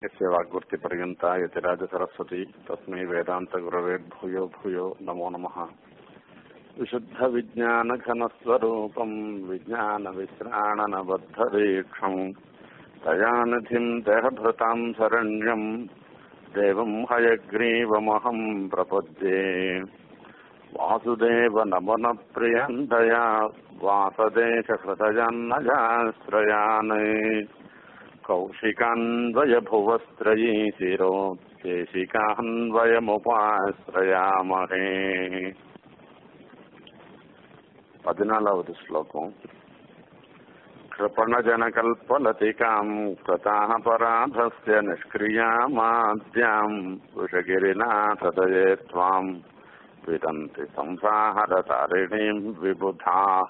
यस्य वाग्वृत्तिपर्यन्ता यतिराजसरस्वती तस्मै वेदान्तगुरवे भूयो भूयो नमो नमः विशुद्धविज्ञानघनस्वरूपम् विज्ञानविश्राणनबद्धदीक्षम् दयानिधिम् देहभृताम् शरण्यम् देवम् हयग्रीवमहम् प्रपद्ये वासुदेव नमनप्रियम् दया वासदेशहृदयान्नजाश्रयान् कौशिकान्वयभुवस्त्रयी शिरो தேசிகான்வயமுபாசிரயாமகே பதினாலாவது ஸ்லோகம் कृपणजनकल्पलतिकाम् कृताः पराधस्य निष्क्रियामाद्याम् वृषगिरिनाथदये त्वाम् विदन्ति संसाहरतारिणीम् विबुधाः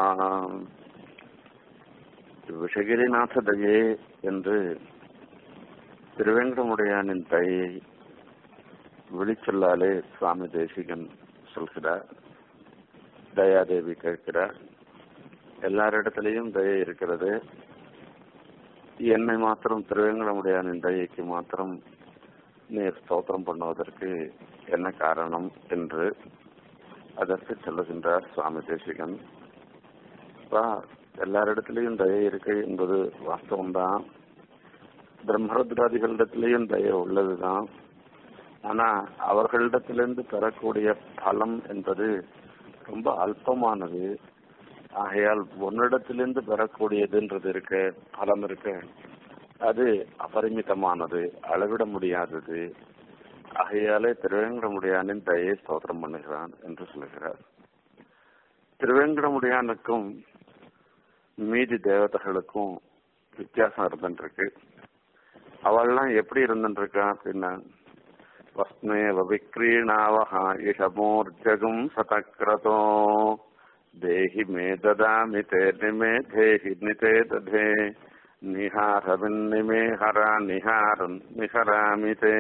விஷகிரிநாத தயே என்று திருவேங்கடமுடையானின் தயை விழிச்சொல்லாலே சுவாமி தேசிகன் சொல்கிறார் தயாதேவி கேட்கிறார் எல்லாரிடத்திலையும் தயை இருக்கிறது என்னை மாத்திரம் திருவேங்கடமுடையானின் தயைக்கு மாத்திரம் நீர் ஸ்தோத்திரம் பண்ணுவதற்கு என்ன காரணம் என்று அதற்கு சொல்லுகின்றார் சுவாமி தேசிகன் எல்லாரிடத்திலையும் தயை இருக்கு என்பது வாஸ்தவம்தான் பிரம்மருத்ராதிகளிடத்திலையும் தயை உள்ளதுதான் ஆனா அவர்களிடத்திலிருந்து பெறக்கூடிய பலம் என்பது ரொம்ப அல்பமானது ஆகையால் உன்னிடத்திலிருந்து பெறக்கூடியதுன்றது இருக்க பலம் இருக்க அது அபரிமிதமானது அளவிட முடியாதது ஆகையாலே திருவேங்கடமுடியானின் தயை ஸ்தோத்திரம் பண்ணுகிறான் என்று சொல்லுகிறார் திருவேங்கடமுடியானுக்கும் மீதி தேவதைகளுக்கும் வித்தியாசம் இருந்துருக்கு அவள்லாம் எப்படி இருந்துருக்கா அப்படின்னா வஸ்மேவ விக்ரீணாவஹா இஷமூர்ஜகும் சதக்ரதோ தேஹி மே ததாமி தே நிமே தேஹி நிதே ததே நிஹாரவின்னிமே ஹரா நிஹாரன் நிஹராமி தே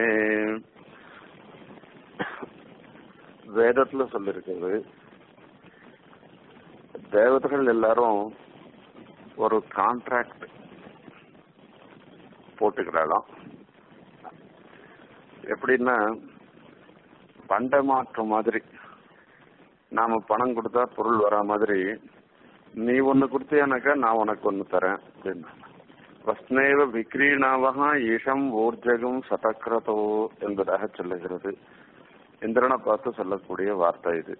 வேதத்துல சொல்லிருக்கிறது தேவதைகள் எல்லாரும் ஒரு கான்ட்ராக்ட் போட்டுக்கிறாளாம் எப்படின்னா பண்ட மாற்றம் மாதிரி நாம பணம் கொடுத்தா பொருள் வரா மாதிரி நீ ஒன்னு கொடுத்தியானாக்கா நான் உனக்கு ஒன்னு தரேன் அப்படின்னா வஸ்னேவ விக்ரீணாவகா ஈஷம் ஊர்ஜகம் சதக்ரதோ என்பதாக சொல்லுகிறது இந்திரனை பார்த்து சொல்லக்கூடிய வார்த்தை இது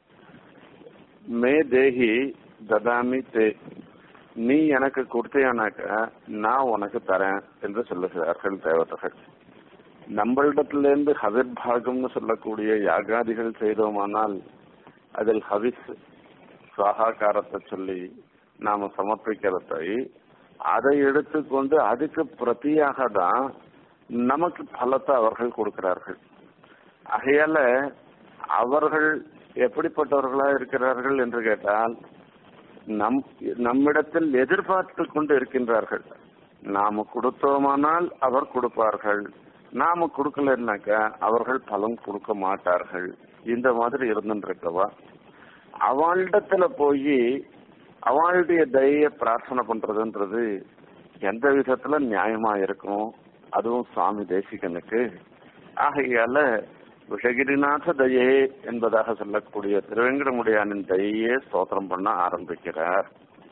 மே தேகி ததாமி தே நீ எனக்கு கொடுத்தியானாக்க நான் உனக்கு தரேன் என்று சொல்லுகிறார்கள் தேவதைகள் நம்மளிடத்திலிருந்து ஹவிர்பாகம்னு சொல்லக்கூடிய யாகாதிகள் செய்தோமானால் அதில் ஹவிஸ் சுவாகாரத்தை சொல்லி நாம சமர்ப்பிக்கிறதை அதை எடுத்துக்கொண்டு அதுக்கு பிரதியாக தான் நமக்கு பலத்தை அவர்கள் கொடுக்கிறார்கள் ஆகையால அவர்கள் எப்படிப்பட்டவர்களா இருக்கிறார்கள் என்று கேட்டால் நம் நம்மிடத்தில் எதிர்பார்த்து கொண்டு இருக்கின்றார்கள் நாம கொடுத்தோமானால் அவர் கொடுப்பார்கள் நாம கொடுக்கலன்னாக்கா அவர்கள் பலன் கொடுக்க மாட்டார்கள் இந்த மாதிரி இருந்துருக்கவா அவளிடத்துல போய் அவளுடைய தய பிரார்த்தனை பண்றதுன்றது எந்த விதத்துல நியாயமா இருக்கும் அதுவும் சுவாமி தேசிகனுக்கு ஆகையால விஷகிரிநாத தயே என்பதாக சொல்லக்கூடிய திருவேங்கடமுடியானின் தயையே ஸ்தோத்திரம் பண்ண ஆரம்பிக்கிறார்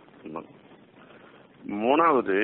மூணாவது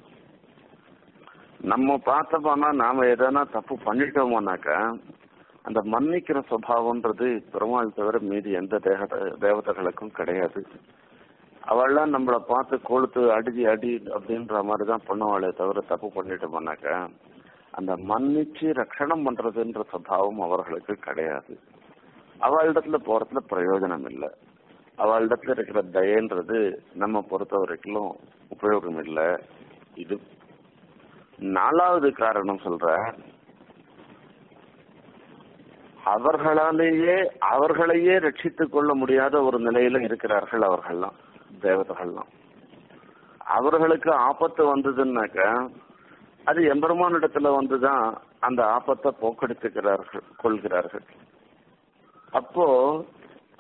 நம்ம பார்த்தோம்னா நாம எதனா தப்பு பண்ணிட்டோமோனாக்கா அந்த மன்னிக்கிற சுவாவம்ன்றது பெருமாள் தவிர மீதி எந்த தேக தேவதைகளுக்கும் கிடையாது அவள்லாம் நம்மளை பார்த்து கொளுத்து அடி அடி அப்படின்ற மாதிரி தான் பண்ணுவாளே தவிர தப்பு பண்ணிட்டோம்னாக்கா அந்த மன்னிச்சு ரட்சணம் பண்றதுன்ற சுவாவம் அவர்களுக்கு கிடையாது அவளிடத்துல போறதுல பிரயோஜனம் இல்லை அவளிடத்துல இருக்கிற தயன்றது நம்ம பொறுத்த வரைக்கும் உபயோகம் இல்லை இது நாலாவது காரணம் சொல்ற அவர்களாலேயே அவர்களையே ரட்சித்துக் கொள்ள முடியாத ஒரு நிலையில இருக்கிறார்கள் அவர்கள்லாம் தேவதைகள்லாம் அவர்களுக்கு ஆபத்து வந்ததுன்னாக்க அது எம்பெருமான் இடத்துல வந்துதான் அந்த ஆபத்தை போக்கெடுத்துக்கிறார்கள் கொள்கிறார்கள் அப்போ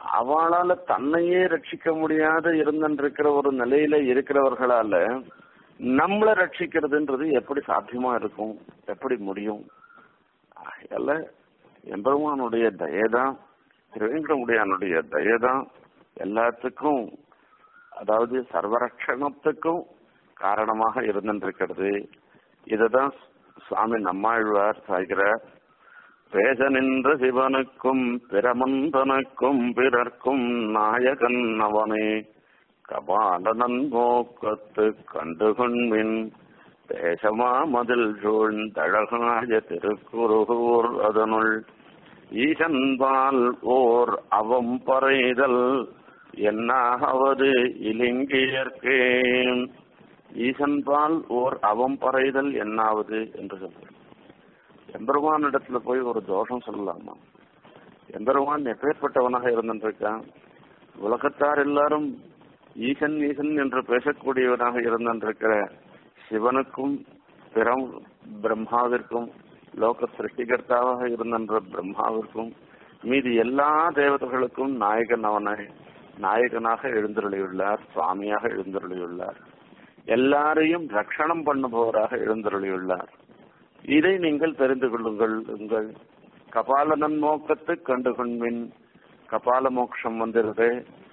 அவளால தன்னையே ரட்சிக்க முடியாத இருந்திருக்கிற ஒரு நிலையில இருக்கிறவர்களால நம்மளை ரட்சிக்கிறதுன்றது எப்படி சாத்தியமா இருக்கும் எப்படி முடியும் ஆகையால எம்பெருமானுடைய தயதான் திருவேங்கடமுடியானுடைய தயதான் எல்லாத்துக்கும் அதாவது சர்வரட்சணத்துக்கும் காரணமாக இருந்திருக்கிறது இதுதான் சுவாமி நம்மாழ்வார் சாய்கிறார் பேச நின்ற சிவனுக்கும் பிரமந்தனுக்கும் பிறர்க்கும் நாயகன் அவனே கபாலனன் நோக்கத்து கண்டுகொண்மின் தேசமா மதில் சூழ்ந்தழகாய திருக்குறுகூர் அதனுள் ஈசன்பால் ஓர் அவம் பறைதல் என்னாவது இலிங்கியர்க்கே ஈசன்பால் ஓர் அவம் பறைதல் என்னாவது என்று சொல்றார் எம்பெருமான் இடத்துல போய் ஒரு தோஷம் சொல்லலாமா எம்பெருமான் எப்பேற்பட்டவனாக இருந்திருக்கான் உலகத்தார் எல்லாரும் ஈசன் ஈசன் என்று பேசக்கூடியவனாக இருந்திருக்கிற சிவனுக்கும் பிறம் பிரம்மாவிற்கும் லோக சிருஷ்டிகர்த்தாவாக இருந்த பிரம்மாவிற்கும் மீதி எல்லா தேவதைகளுக்கும் நாயகன் அவனை நாயகனாக எழுந்தருளியுள்ளார் சுவாமியாக எழுந்தருளியுள்ளார் எல்லாரையும் ரட்சணம் பண்ணுபவராக எழுந்தருளியுள்ளார் இதை நீங்கள் தெரிந்து கொள்ளுங்கள் உங்கள் கபாலனன் நோக்கத்தை கண்டு கொண்மின் கபால மோட்சம் வந்திருது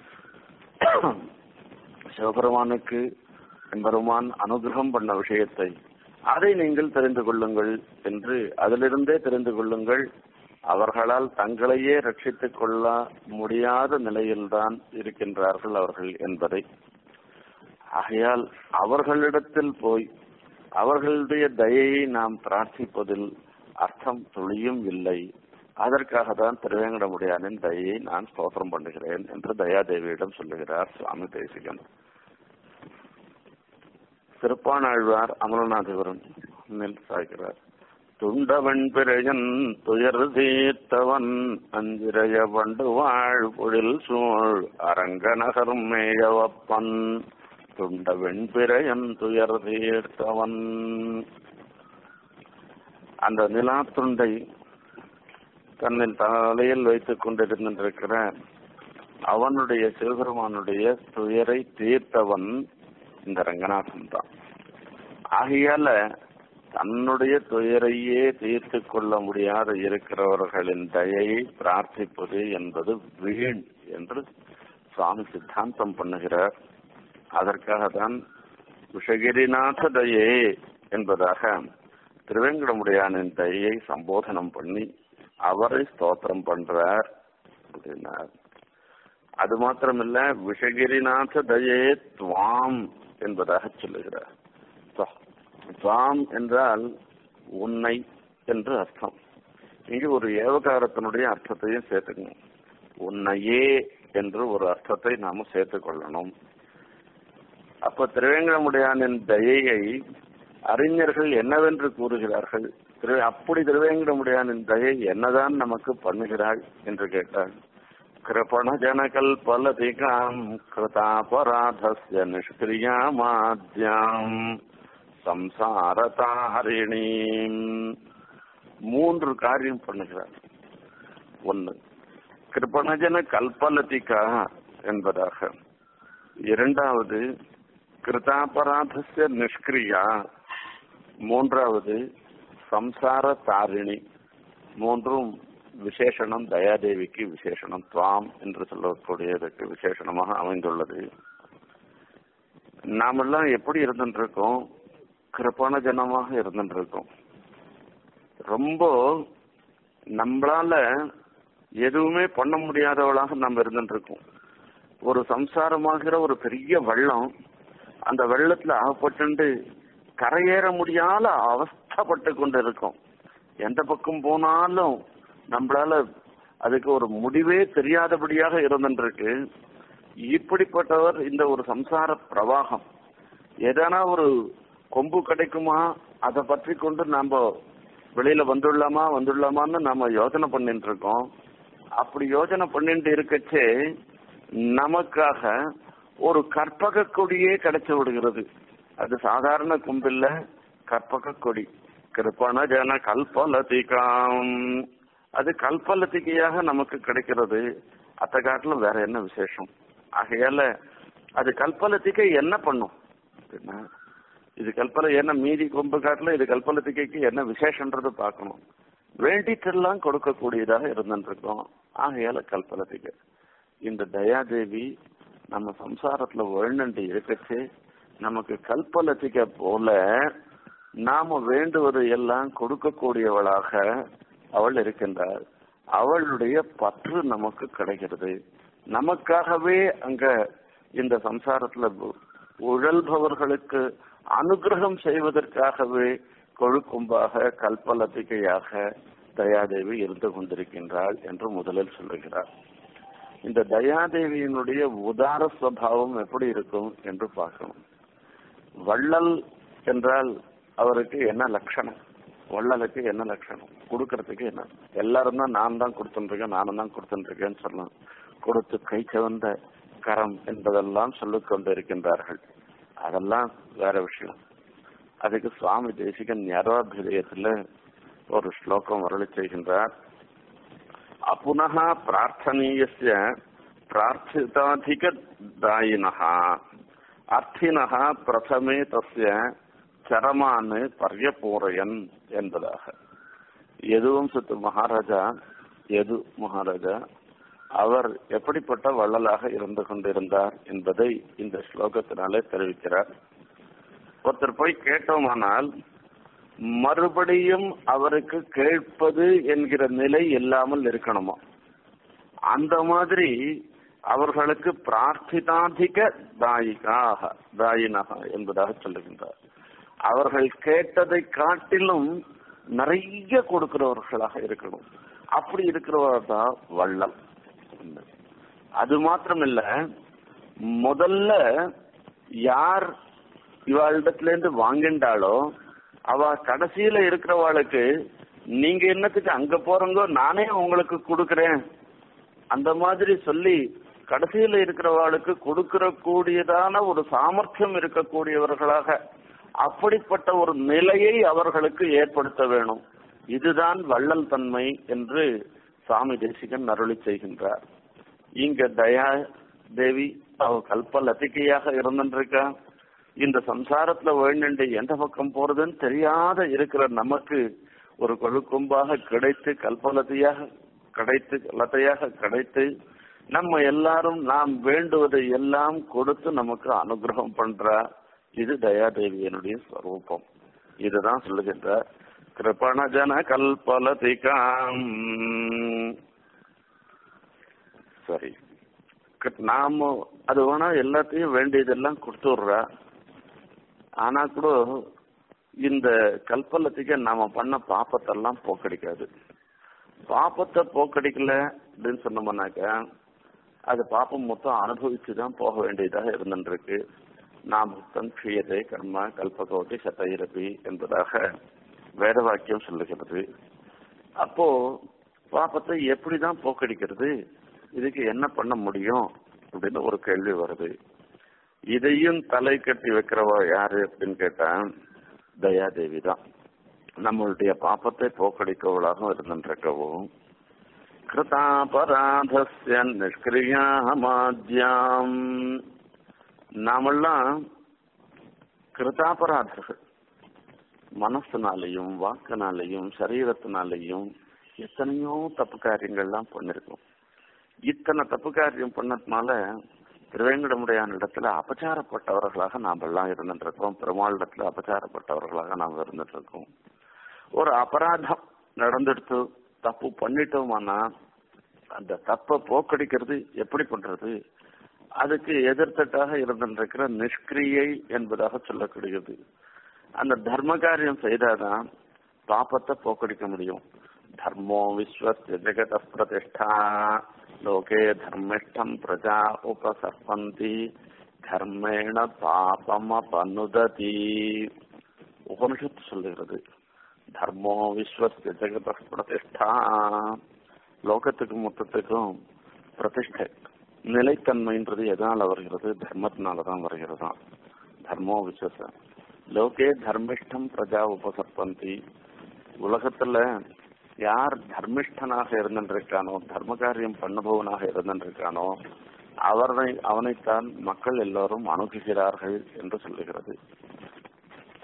சிவபெருமானுக்கு பெருமான் அனுகிரகம் பண்ண விஷயத்தை அதை நீங்கள் தெரிந்து கொள்ளுங்கள் என்று அதிலிருந்தே தெரிந்து கொள்ளுங்கள் அவர்களால் தங்களையே ரட்சித்துக் கொள்ள முடியாத நிலையில்தான் இருக்கின்றார்கள் அவர்கள் என்பதை ஆகையால் அவர்களிடத்தில் போய் அவர்களுடைய தயையை நாம் பிரார்த்திப்பதில் அர்த்தம் துளியும் இல்லை அதற்காக தான் திருவேங்கடமுடியானின் தயையை நான் ஸ்தோத்திரம் பண்ணுகிறேன் என்று தயாதேவியிடம் சொல்லுகிறார் சுவாமி தேசிகன் திருப்பானாழ்வார் அமலநாதபுரம் நெல் சாய்கிறார் துண்டவன் பிறையன் துயர் தீர்த்தவன் அஞ்சிரைய வண்டு வாழ் பொழில் சூழ் அரங்க நகர் மேயவப்பன் துண்ட வெண்பிறையன் துயர் தீர்த்தவன் அந்த நிலாத்துண்டை தன்னின் தலையில் வைத்துக் கொண்டிருந்திருக்கிற அவனுடைய சிவபெருமானுடைய துயரை தீர்த்தவன் இந்த ரங்கநாதன் தான் ஆகையால தன்னுடைய துயரையே தீர்த்து கொள்ள முடியாத இருக்கிறவர்களின் தயையை பிரார்த்திப்பது என்பது வீண் என்று சுவாமி சித்தாந்தம் பண்ணுகிறார் அதற்காக தான் விஷகிரிநாத தயே என்பதாக திருவேங்கடமுடையானின் தயையை சம்போதனம் பண்ணி அவரை ஸ்தோத்திரம் பண்றார் அப்படின்னார் அது மாத்திரமில்ல விஷகிரிநாத தயே துவாம் என்பதாக சொல்லுகிறார் துவாம் என்றால் உன்னை என்று அர்த்தம் இங்கு ஒரு ஏவகாரத்தினுடைய அர்த்தத்தையும் சேர்த்துக்கணும் உன்னையே என்று ஒரு அர்த்தத்தை நாம சேர்த்துக் கொள்ளணும் அப்ப திருவேங்கடமுடையானின் தயையை அறிஞர்கள் என்னவென்று கூறுகிறார்கள் திரு அப்படி திருவேங்கடமுடையானின் தயை என்னதான் நமக்கு பண்ணுகிறாள் என்று கேட்டாள் கிருபண ஜனகல்பலதிகாம் கிருதாபராதஸ்ய நிஷ்கிரியாமாத்யாம் சம்சாரதாரிணீம் மூன்று காரியம் பண்ணுகிறார் ஒன்று கிருபணஜன கல்பலதிகா என்பதாக இரண்டாவது கிருதாபராதஸ்ய நிஷ்கிரியா மூன்றாவது சம்சார தாரிணி மூன்றும் விசேஷணம் தயாதேவிக்கு விசேஷணம் துவாம் என்று சொல்லக்கூடியதற்கு விசேஷணமாக அமைந்துள்ளது நாமெல்லாம் எப்படி இருந்துருக்கோம் கிருப்பான ஜனமாக இருந்துருக்கோம் ரொம்ப நம்மளால எதுவுமே பண்ண முடியாதவளாக நம்ம இருந்துருக்கோம் ஒரு சம்சாரமாகிற ஒரு பெரிய வெள்ளம் அந்த வெள்ளத்துல அகப்பட்டு கரையேற முடியாத அவஸ்தப்பட்டு கொண்டு இருக்கோம் எந்த பக்கம் போனாலும் நம்மளால அதுக்கு ஒரு முடிவே தெரியாதபடியாக இருந்துருக்கு இப்படிப்பட்டவர் இந்த ஒரு சம்சார பிரவாகம் ஏதானா ஒரு கொம்பு கிடைக்குமா அதை பற்றி கொண்டு நாம வெளியில வந்துடலாமா வந்துடலாமான்னு நாம யோசனை பண்ணிட்டு இருக்கோம் அப்படி யோசனை பண்ணிட்டு இருக்கச்சே நமக்காக ஒரு கற்பக கொடியே கிடைச்சு விடுகிறது அது சாதாரண கும்பில்ல கற்பக கொடி கிருப்பண ஜன கல்பலதிகாம் அது கல்பலத்திகையாக நமக்கு கிடைக்கிறது அத்த காட்டிலும் வேற என்ன விசேஷம் ஆகையால அது கல்பலத்திகை என்ன பண்ணும் அப்படின்னா இது கல்பனை என்ன மீதி கொம்பு காட்டுல இது கல்பலத்திகைக்கு என்ன விசேஷன்றது பார்க்கணும் வேண்டிட்டெல்லாம் கொடுக்கக்கூடியதாக இருந்துருக்கோம் ஆகையால கல்பலத்திகை இந்த தயாதேவி நம்ம சம்சாரத்துல வேணுண்டு இருக்கச்சு நமக்கு கல்பலத்திகை போல நாம வேண்டுவது எல்லாம் கொடுக்கக்கூடியவளாக அவள் இருக்கின்றாள் அவளுடைய பற்று நமக்கு கிடைக்கிறது நமக்காகவே அங்க இந்த சம்சாரத்துல உழல்பவர்களுக்கு அனுகிரகம் செய்வதற்காகவே கொழுக்கும்பாக கல்பலத்திகையாக தயாதேவி இருந்து கொண்டிருக்கின்றாள் என்று முதலில் சொல்லுகிறார் இந்த தயாதேவியினுடைய உதார சுவாவம் எப்படி இருக்கும் என்று பார்க்கணும் வள்ளல் என்றால் அவருக்கு என்ன லட்சணம் வள்ளலுக்கு என்ன லட்சணம் கொடுக்கறதுக்கு என்ன எல்லாரும் தான் நான் தான் கொடுத்துருக்கேன் நானும் தான் கொடுத்துருக்கேன்னு சொல்லலாம் கொடுத்து கை சிவந்த கரம் என்பதெல்லாம் சொல்லிக் கொண்டு இருக்கின்றார்கள் அதெல்லாம் வேற விஷயம் அதுக்கு சுவாமி தேசிகன் ஞானாபிதயத்துல ஒரு ஸ்லோகம் வரளி செய்கின்றார் அப்புனः பிரார்த்தனீயஸ்ய பிரார்த்திதாதிக தாயினः அர்த்தினः பிரதமே தஸ்ய சரமான் பர்யபூரையன் என்பதாக எதுவும் சுத்து மகாராஜா எது மகாராஜா அவர் எப்படிப்பட்ட வள்ளலாக இருந்து கொண்டிருந்தார் என்பதை இந்த ஸ்லோகத்தினாலே தெரிவிக்கிறார் ஒருத்தர் போய் கேட்டோமானால் மறுபடியும் அவருக்கு கேட்பது என்கிற நிலை இல்லாமல் இருக்கணுமா அந்த மாதிரி அவர்களுக்கு பிரார்த்திதாதிக தாயிகாக தாயினக என்பதாக சொல்லுகின்றார் அவர்கள் கேட்டதை காட்டிலும் நிறைய கொடுக்கிறவர்களாக இருக்கணும் அப்படி இருக்கிறவர் தான் வள்ளல் அது மாத்திரமில்ல முதல்ல யார் இவாளிடத்துல இருந்து வாங்கிண்டாளோ அவ கடைசியில இருக்கிறவாளுக்கு நீங்க என்னத்துக்கு அங்க போறங்கோ நானே உங்களுக்கு கொடுக்கறேன் அந்த மாதிரி சொல்லி கடைசியில இருக்கிறவாளுக்கு கொடுக்கிற கூடியதான ஒரு சாமர்த்தியம் இருக்கக்கூடியவர்களாக அப்படிப்பட்ட ஒரு நிலையை அவர்களுக்கு ஏற்படுத்த வேணும் இதுதான் வள்ளல் தன்மை என்று சாமி தேசிகன் அருளி செய்கின்றார் இங்க தயா தேவி அவ கல்ப லத்திகையாக இருந்துருக்கா இந்த சம்சாரத்துல வேண்டு எந்த பக்கம் போறதுன்னு தெரியாத இருக்கிற நமக்கு ஒரு கொழுக்கொம்பாக கிடைத்து கல்பலத்தையாக கிடைத்து லத்தையாக கிடைத்து நம்ம எல்லாரும் நாம் வேண்டுவதை எல்லாம் கொடுத்து நமக்கு அனுகிரகம் பண்றா இது தயாதேவியனுடைய ஸ்வரூபம் இதுதான் சொல்லுகின்ற கிருபணஜன கல்பலதிகாம் சரி நாம அது வேணா எல்லாத்தையும் வேண்டியதெல்லாம் கொடுத்துடுறா ஆனா கூட இந்த கல்பலத்துக்கு நாம பண்ண பாப்பத்தெல்லாம் போக்கடிக்காது பாப்பத்தை போக்கடிக்கல அப்படின்னு சொன்னோம்னாக்க அது பாப்பம் மொத்தம் அனுபவிச்சு தான் போக வேண்டியதாக இருந்துருக்கு நாம் முத்தம் கிரியதை கர்மா கல்பகோட்டி சத்தைரபி என்பதாக வேத வாக்கியம் சொல்லுகிறது அப்போ பாப்பத்தை எப்படிதான் போக்கடிக்கிறது இதுக்கு என்ன பண்ண முடியும் அப்படின்னு ஒரு கேள்வி வருது இதையும் தலை கட்டி வைக்கிறவ யாரு அப்படின்னு கேட்டா தயாதேவி தான் நம்மளுடைய பாப்பத்தை போக்கடிக்கவளாகவும் இருந்துருக்கவும் கிருதாபராதஸ்ய நிஷ்கிரியாமாத்யாம் நாமெல்லாம் கிருதாபராதர்கள் மனசுனாலையும் வாக்குனாலையும் சரீரத்தினாலையும் எத்தனையோ தப்பு காரியங்கள்லாம் பண்ணிருக்கோம் இத்தனை தப்பு காரியம் பண்ணதுனால திருவேங்கடமுடையான இடத்துல அபச்சாரப்பட்டவர்களாக நாம் எல்லாம் இருந்துட்டு இருக்கோம் பெருமாளிடத்துல அபச்சாரப்பட்டவர்களாக நாம் இருந்துட்டு இருக்கோம் ஒரு அபராதம் நடந்துடுத்து தப்பு பண்ணிட்டோமானா அந்த தப்பை போக்கடிக்கிறது எப்படி பண்றது அதுக்கு எதிர்த்தட்டாக இருந்திருக்கிற நிஷ்கிரியை என்பதாக சொல்லக்கூடியது அந்த தர்ம காரியம் செய்தாதான் பாப்பத்தை போக்கடிக்க முடியும் தர்மோ விஸ்வஸ்ய ஜெகத பிரதிஷ்டா லோகே தர்மிஷ்டம் பிரஜா உபசர்பந்தி தர்மேண பாபம பனுததி உபனிஷத்து சொல்லுகிறது தர்மோ விஸ்வஸ்ய ஜெகத பிரதிஷ்டா லோகத்துக்கு மொத்தத்துக்கும் பிரதிஷ்டை நிலைத்தன்மைன்றது எதனால வருகிறது தர்மத்தினால தான் வருகிறதாம் தர்மோ விஸ்வச லோகே தர்மிஷ்டம் பிரஜா உபசர்பந்தி உலகத்துல யார் தர்மிஷ்டனாக இருந்திருக்கானோ தர்ம காரியம் பண்ணுபவனாக இருந்திருக்கானோ அவனை அவனைத்தான் மக்கள் எல்லோரும் அணுகுகிறார்கள் என்று சொல்லுகிறது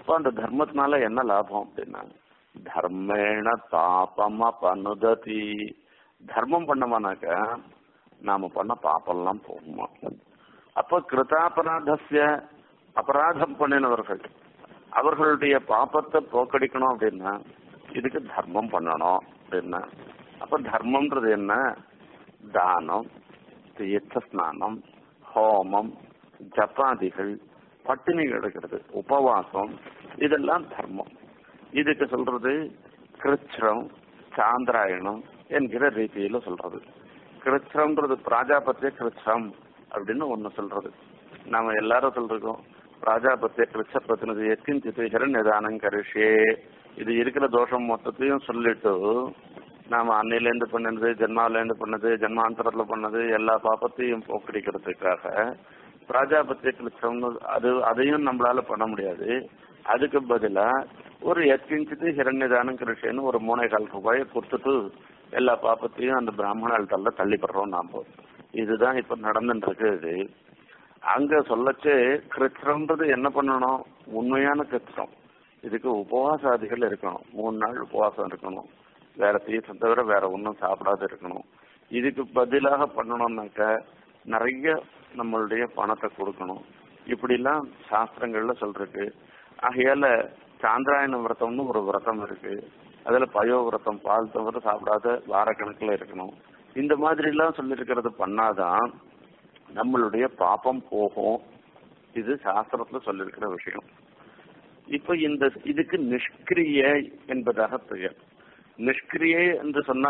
அப்ப அந்த தர்மத்தினால என்ன லாபம் அப்படின்னா தர்மேண தாபம பனுததி தர்மம் பண்ணமானாக்க நாம பண்ண பாப்பெல்லாம் போகுமா அப்ப கிருதாபராதஸ்ய அபராதம் பண்ணினவர்கள் அவர்களுடைய பாப்பத்தை போக்கடிக்கணும் அப்படின்னா இதுக்கு தர்மம் பண்ணணும் அப்படின்னா அப்ப தர்மம்ன்றது என்ன தானம் தீர்த்த ஸ்நானம் ஹோமம் ஜப்பாதிகள் பட்டினி கிடக்கிறது உபவாசம் இதெல்லாம் தர்மம் இதுக்கு சொல்றது கிருச்சிரம் சாந்திராயணம் என்கிற ரீதியில சொல்றது கிருச்சிரம்ன்றது பிராஜாபத்திய கிருச்சிரம் அப்படின்னு ஒண்ணு சொல்றது நாம எல்லாரும் சொல்றோம் பிராஜாபத்திய கிருச்ச பிரதிநிதி எத்தின் ஹிரண்யதானம் கரிஷே இது இருக்கிற தோஷம் மொத்தத்தையும் சொல்லிட்டு நாம அன்னையிலேருந்து பண்ணது ஜென்மாவிலேருந்து பண்ணது ஜென்மாந்தரத்துல பண்ணது எல்லா பாப்பத்தையும் போக்கடிக்கிறதுக்காக பிராஜாபத்திய கிருச்சம்னு அது அதையும் நம்மளால பண்ண முடியாது அதுக்கு பதிலா ஒரு எத்திஞ்சிட்டு ஹிரண்யதானம் கிருஷின்னு ஒரு மூணே கால் ரூபாயை கொடுத்துட்டு எல்லா பாப்பத்தையும் அந்த பிராமணாள்கிட்ட தள்ளிப்படுறோம் நாம இதுதான் இப்ப நடந்துட்டு இருக்குது அங்க சொல்லச்சு கிருத்திரம்ன்றது என்ன பண்ணணும் உண்மையான கிருத்திரம் இதுக்கு உபவாசாதிகள் இருக்கணும் மூணு நாள் உபவாசம் இருக்கணும் வேற தீர்த்தம் தவிர வேற ஒன்றும் சாப்பிடாத இருக்கணும் இதுக்கு பதிலாக பண்ணணும்னாக்க நிறைய நம்மளுடைய பணத்தை கொடுக்கணும் இப்படிலாம் சாஸ்திரங்கள்ல சொல்றதுக்கு ஆகையால சாந்திராயண விரதம்னு ஒரு விரதம் இருக்கு அதுல பயோ விரதம் பால் தவிர சாப்பிடாத வாரக்கணக்கில் இருக்கணும் இந்த மாதிரி எல்லாம் சொல்லியிருக்கிறது பண்ணாதான் நம்மளுடைய பாப்பம் போகும் இது சாஸ்திரத்துல சொல்லியிருக்கிற விஷயம் இப்ப இந்த இதுக்கு நிஷ்கிரிய என்பதாக பெயர் நிஷ்கிரியை என்று சொன்னா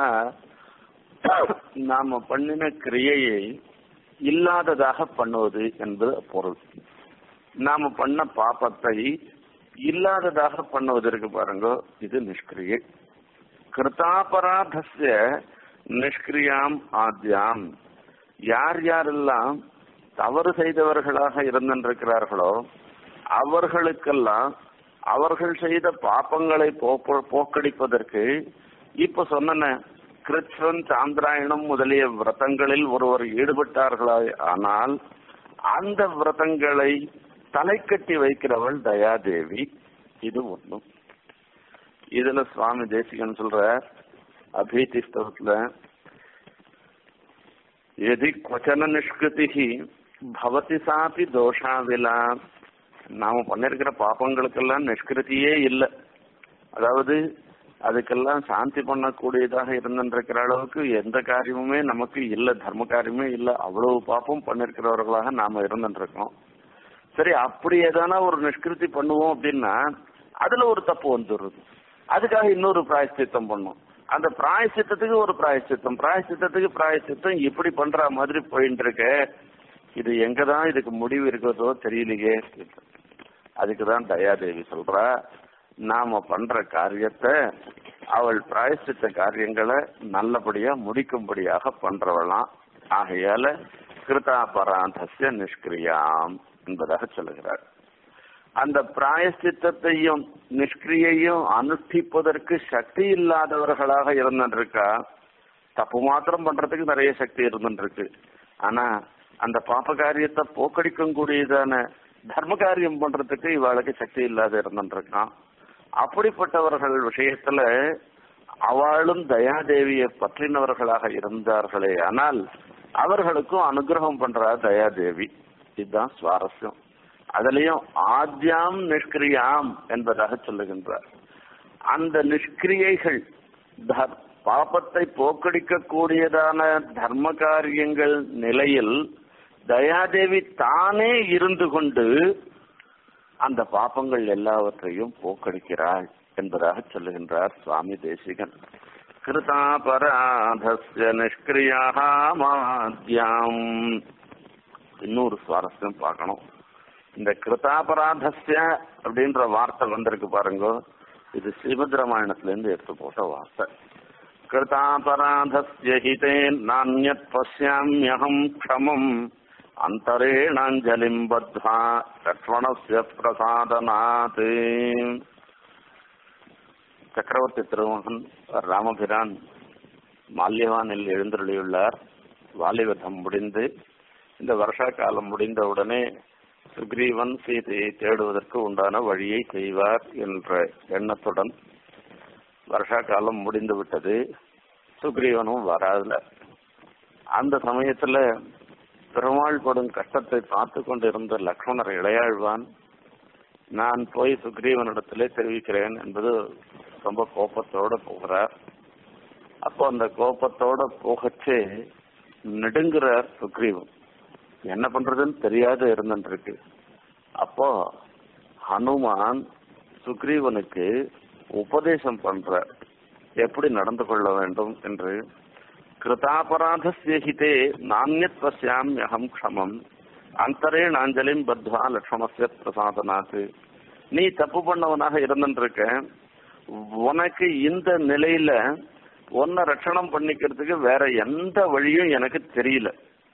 நாம பண்ணின கிரியையை இல்லாததாக பண்ணுவது என்பது பொருள் நாம பண்ண பாப்பத்தை இல்லாததாக பண்ணுவதற்கு பாருங்க இது நிஷ்கிரியை கிருதாபராதஸ்ய நிஷ்கிரியாம் ஆத்யாம் யார் யாரெல்லாம் தவறு செய்தவர்களாக இருந்திருக்கிறார்களோ அவர்களுக்கெல்லாம் அவர்கள் செய்த பாப்பங்களை போக்கடிப்பதற்கு இப்ப சொன்ன கிருஷ்ணன் சாந்திராயணம் முதலிய விரதங்களில் ஒருவர் ஈடுபட்டார்களா ஆனால் அந்த விரதங்களை தலை கட்டி வைக்கிறவள் தயாதேவி இது ஒண்ணும் இதுல சுவாமி தேசிகன் சொல்ற அபீதி ஸ்தவத்துல எதி கொச்சன நிஷ்கிருதி பவதி சாப்பி தோஷாவிலா நாம பண்ணிருக்கிற பாப்பங்களுக்கெல்லாம் நிஷ்கிருதியே இல்லை அதாவது அதுக்கெல்லாம் சாந்தி பண்ணக்கூடியதாக இருந்திருக்கிற அளவுக்கு எந்த காரியமுமே நமக்கு இல்லை தர்ம காரியமே இல்லை அவ்வளவு பாப்பம் பண்ணிருக்கிறவர்களாக நாம இருந்துருக்கோம் சரி அப்படி ஏதானா ஒரு நிஷ்கிருதி பண்ணுவோம் அப்படின்னா அதுல ஒரு தப்பு வந்துடுறது அதுக்காக இன்னொரு பிராயஷ்சித்தம் பண்ணும் அந்த பிராயசித்தத்துக்கு ஒரு பிராயசித்தம் பிராயசித்தத்துக்கு பிராயசித்தம் இப்படி பண்ற மாதிரி போயிட்டு இருக்க இது எங்கதான் இதுக்கு முடிவு இருக்கிறதோ தெரியலையே அதுக்குதான் தயாதேவி சொல்றா நாம பண்ற காரியத்தை அவள் பிராயசித்த காரியங்களை நல்லபடியா முடிக்கும்படியாக பண்றவளாம் ஆகையால கிருதாபராதஸ்ய நிஷ்கிரியாம் என்பதாக சொல்லுகிறார் அந்த பிராயசித்தத்தையும் நிஷ்கிரியையும் அனுஷ்டிப்பதற்கு சக்தி இல்லாதவர்களாக இருந்துருக்கா தப்பு மாத்திரம் பண்றதுக்கு நிறைய சக்தி இருந்துருக்கு ஆனா அந்த பாப்ப காரியத்தை போக்கடிக்கும் கூடியதான தர்ம காரியம் பண்றதுக்கு இவாளுக்கு சக்தி இல்லாத இருந்துருக்கான் அப்படிப்பட்டவர்கள் விஷயத்துல அவளும் தயாதேவியை பற்றினவர்களாக இருந்தார்களே ஆனால் அவர்களுக்கும் அனுகிரகம் பண்றா தயாதேவி இதுதான் சுவாரஸ்யம் அதுலயும் ஆத்யாம் நிஷ்கிரியாம் என்பதாக சொல்லுகின்றார் அந்த நிஷ்கிரியைகள் பாப்பத்தை போக்கடிக்க கூடியதான தர்ம காரியங்கள் நிலையில் தயாதேவி தானே இருந்து கொண்டு அந்த பாப்பங்கள் எல்லாவற்றையும் போக்கடிக்கிறாள் என்பதாக சொல்லுகின்றார் சுவாமி தேசிகன் கிருதாபராதஸ்ய நிஷ்கிரியாக மாத்யாம் இன்னொரு சுவாரஸ்யம் பார்க்கணும் இந்த கிருதாபராதஸ்ய அப்படின்ற வார்த்தை வந்திருக்கு பாருங்க இது ஸ்ரீமத் ராமாயணத்துல இருந்து எடுத்து போட்ட வார்த்தை கிருதாபராதஸ்ய ஹிதே நானியத் பசியாமியகம் க்ஷமம் அந்தரேணாஞ்சலிம் பத்வா லக்ஷ்மணஸ்ய பிரசாதனாத் சக்கரவர்த்தி திருமகன் ராமபிரான் மால்யவானில் எழுந்தருளியுள்ளார் வாலிவதம் முடிந்து இந்த வருஷா காலம் முடிந்தவுடனே சுக்ரீவன் சீதையை தேடுவதற்கு உண்டான வழியை செய்வார் என்ற எண்ணத்துடன் வருஷா காலம் முடிந்து விட்டது சுக்ரீவனும் வராதுல அந்த சமயத்துல பெருமாள் படும் கஷ்டத்தை பார்த்து கொண்டிருந்த லக்ஷ்மணர் இளையாழ்வான் நான் போய் சுக்ரீவனிடத்திலே தெரிவிக்கிறேன் என்பது ரொம்ப கோபத்தோட போகிறார் அப்போ அந்த கோபத்தோட போகச்சே நெடுங்குறார் சுக்ரீவன் என்ன பண்றதுன்னு தெரியாத இருந்துருக்கு அப்போ ஹனுமான் சுக்ரீவனுக்கு உபதேசம் பண்ற எப்படி நடந்து கொள்ள வேண்டும் என்று கிருதாபராதஸ்யஹிதே நானியத் பசியாமியகம் க்ஷமம் அந்தரேண அஞ்சலிம் பத்வா லக்ஷ்மணஸ்ய பிரசாதனாத்து நீ தப்பு பண்ணவனாக இருந்துருக்க உனக்கு இந்த நிலையில உன்னை ரட்சணம் பண்ணிக்கிறதுக்கு வேற எந்த வழியும் எனக்கு தெரியல